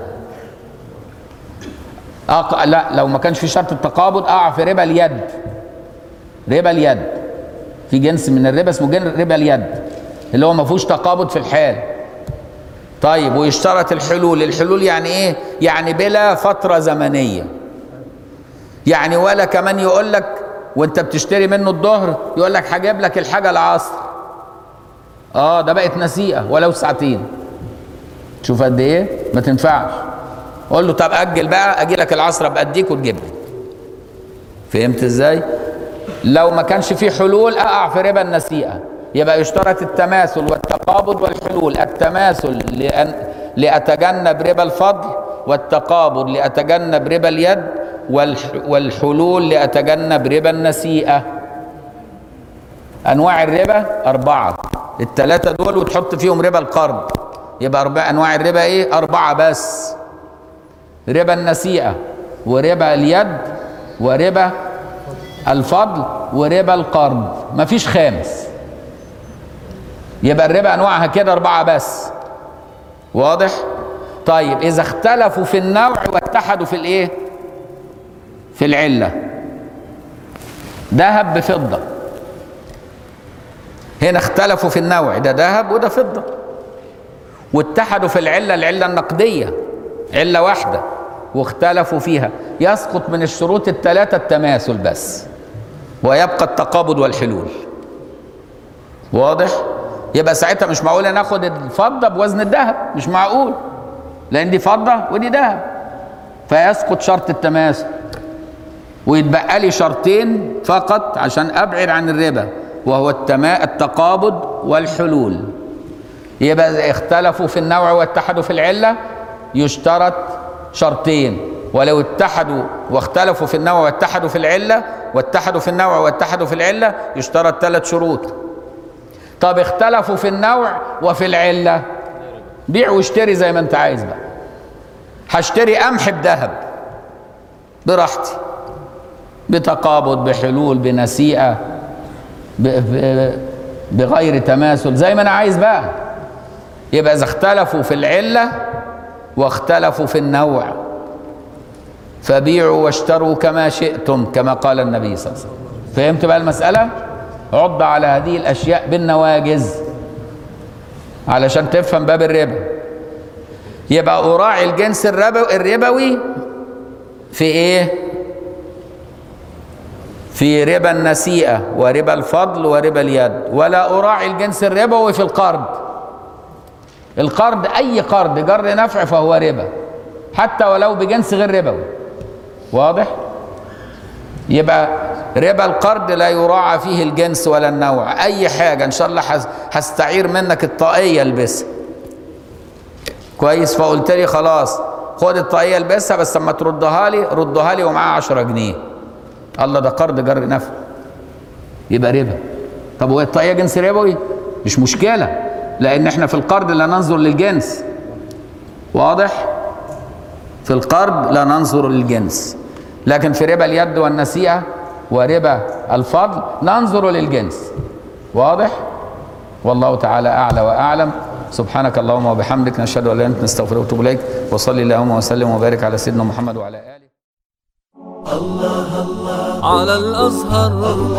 أق... لا لو ما كانش في شرط التقابض اقع في ربا اليد ربا اليد في جنس من الربا اسمه جن ربا اليد اللي هو ما فيهوش تقابض في الحال طيب ويشترط الحلول الحلول يعني ايه يعني بلا فتره زمنيه يعني ولا كمان يقول لك وانت بتشتري منه الظهر يقول لك هجيب لك الحاجه العصر اه ده بقت نسيئه ولو ساعتين شوف قد ايه ما تنفعش قول له طب اجل بقى اجي لك العصر ابقى اديك وتجيب لي فهمت ازاي لو ما كانش في حلول اقع في ربا النسيئه يبقى يشترط التماثل والتقابض والحلول التماثل لأن لأتجنب ربا الفضل والتقابض لأتجنب ربا اليد والح والحلول لأتجنب ربا النسيئة أنواع الربا أربعة الثلاثة دول وتحط فيهم ربا القرض يبقى أربع أنواع الربا إيه أربعة بس ربا النسيئة وربا اليد وربا الفضل وربا القرض مفيش خامس يبقى الربا انواعها كده اربعه بس واضح طيب اذا اختلفوا في النوع واتحدوا في الايه في العله ذهب بفضه هنا اختلفوا في النوع ده ذهب وده فضه واتحدوا في العله العله النقديه عله واحده واختلفوا فيها يسقط من الشروط الثلاثه التماثل بس ويبقى التقابض والحلول واضح يبقى ساعتها مش معقول ناخد الفضه بوزن الذهب مش معقول لان دي فضه ودي ذهب فيسقط شرط التماثل ويتبقى لي شرطين فقط عشان ابعد عن الربا وهو التما التقابض والحلول يبقى إذا اختلفوا في النوع واتحدوا في العله يشترط شرطين ولو اتحدوا واختلفوا في النوع واتحدوا في العله واتحدوا في النوع واتحدوا في العله يشترط ثلاث شروط طب اختلفوا في النوع وفي العله بيع واشتري زي ما انت عايز بقى هشتري قمح بذهب براحتي بتقابض بحلول بنسيئه ب- ب- بغير تماثل زي ما انا عايز بقى يبقى اذا اختلفوا في العله واختلفوا في النوع فبيعوا واشتروا كما شئتم كما قال النبي صلى الله عليه وسلم فهمت بقى المساله عض على هذه الاشياء بالنواجز علشان تفهم باب الربا يبقى اراعي الجنس الربوي الربوي في ايه في ربا النسيئه وربا الفضل وربا اليد ولا اراعي الجنس الربوي في القرض القرض اي قرض جر نفع فهو ربا حتى ولو بجنس غير ربوي واضح يبقى ربا القرض لا يراعى فيه الجنس ولا النوع اي حاجه ان شاء الله هس- هستعير منك الطاقيه البسها كويس فقلت لي خلاص خد الطاقيه البسها بس اما تردها لي ردها لي ومعاها 10 جنيه الله ده قرض جر نفع يبقى ربا طب هو الطاقيه جنس ربوي مش مشكله لان احنا في القرض لا ننظر للجنس واضح في القرض لا ننظر للجنس لكن في ربا اليد والنسيئه وربا الفضل ننظر للجنس واضح والله تعالى اعلى واعلم سبحانك اللهم وبحمدك نشهد ان لا اله الا انت نستغفرك ونتوب اليك وصلي اللهم وسلم وبارك على سيدنا محمد وعلى اله على الأزهر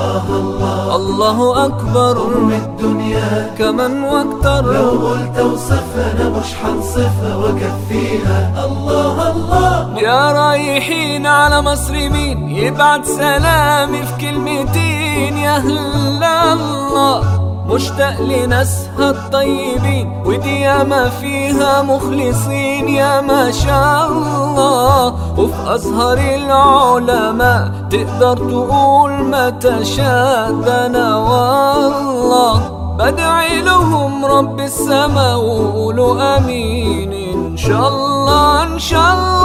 الله أكبر من الدنيا كمن واكتر لو قلت اوصفها انا مش حنصفها واكفيها الله الله يا رايحين على مصر مين يبعت سلامي في كلمتين يا هلا الله مشتاق لناسها الطيبين ودي ياما فيها مخلصين يا ما شاء الله وفي أزهر العلماء تقدر تقول ما تشاء ده أنا والله بدعي لهم رب السما وقولوا امين ان شاء الله ان شاء الله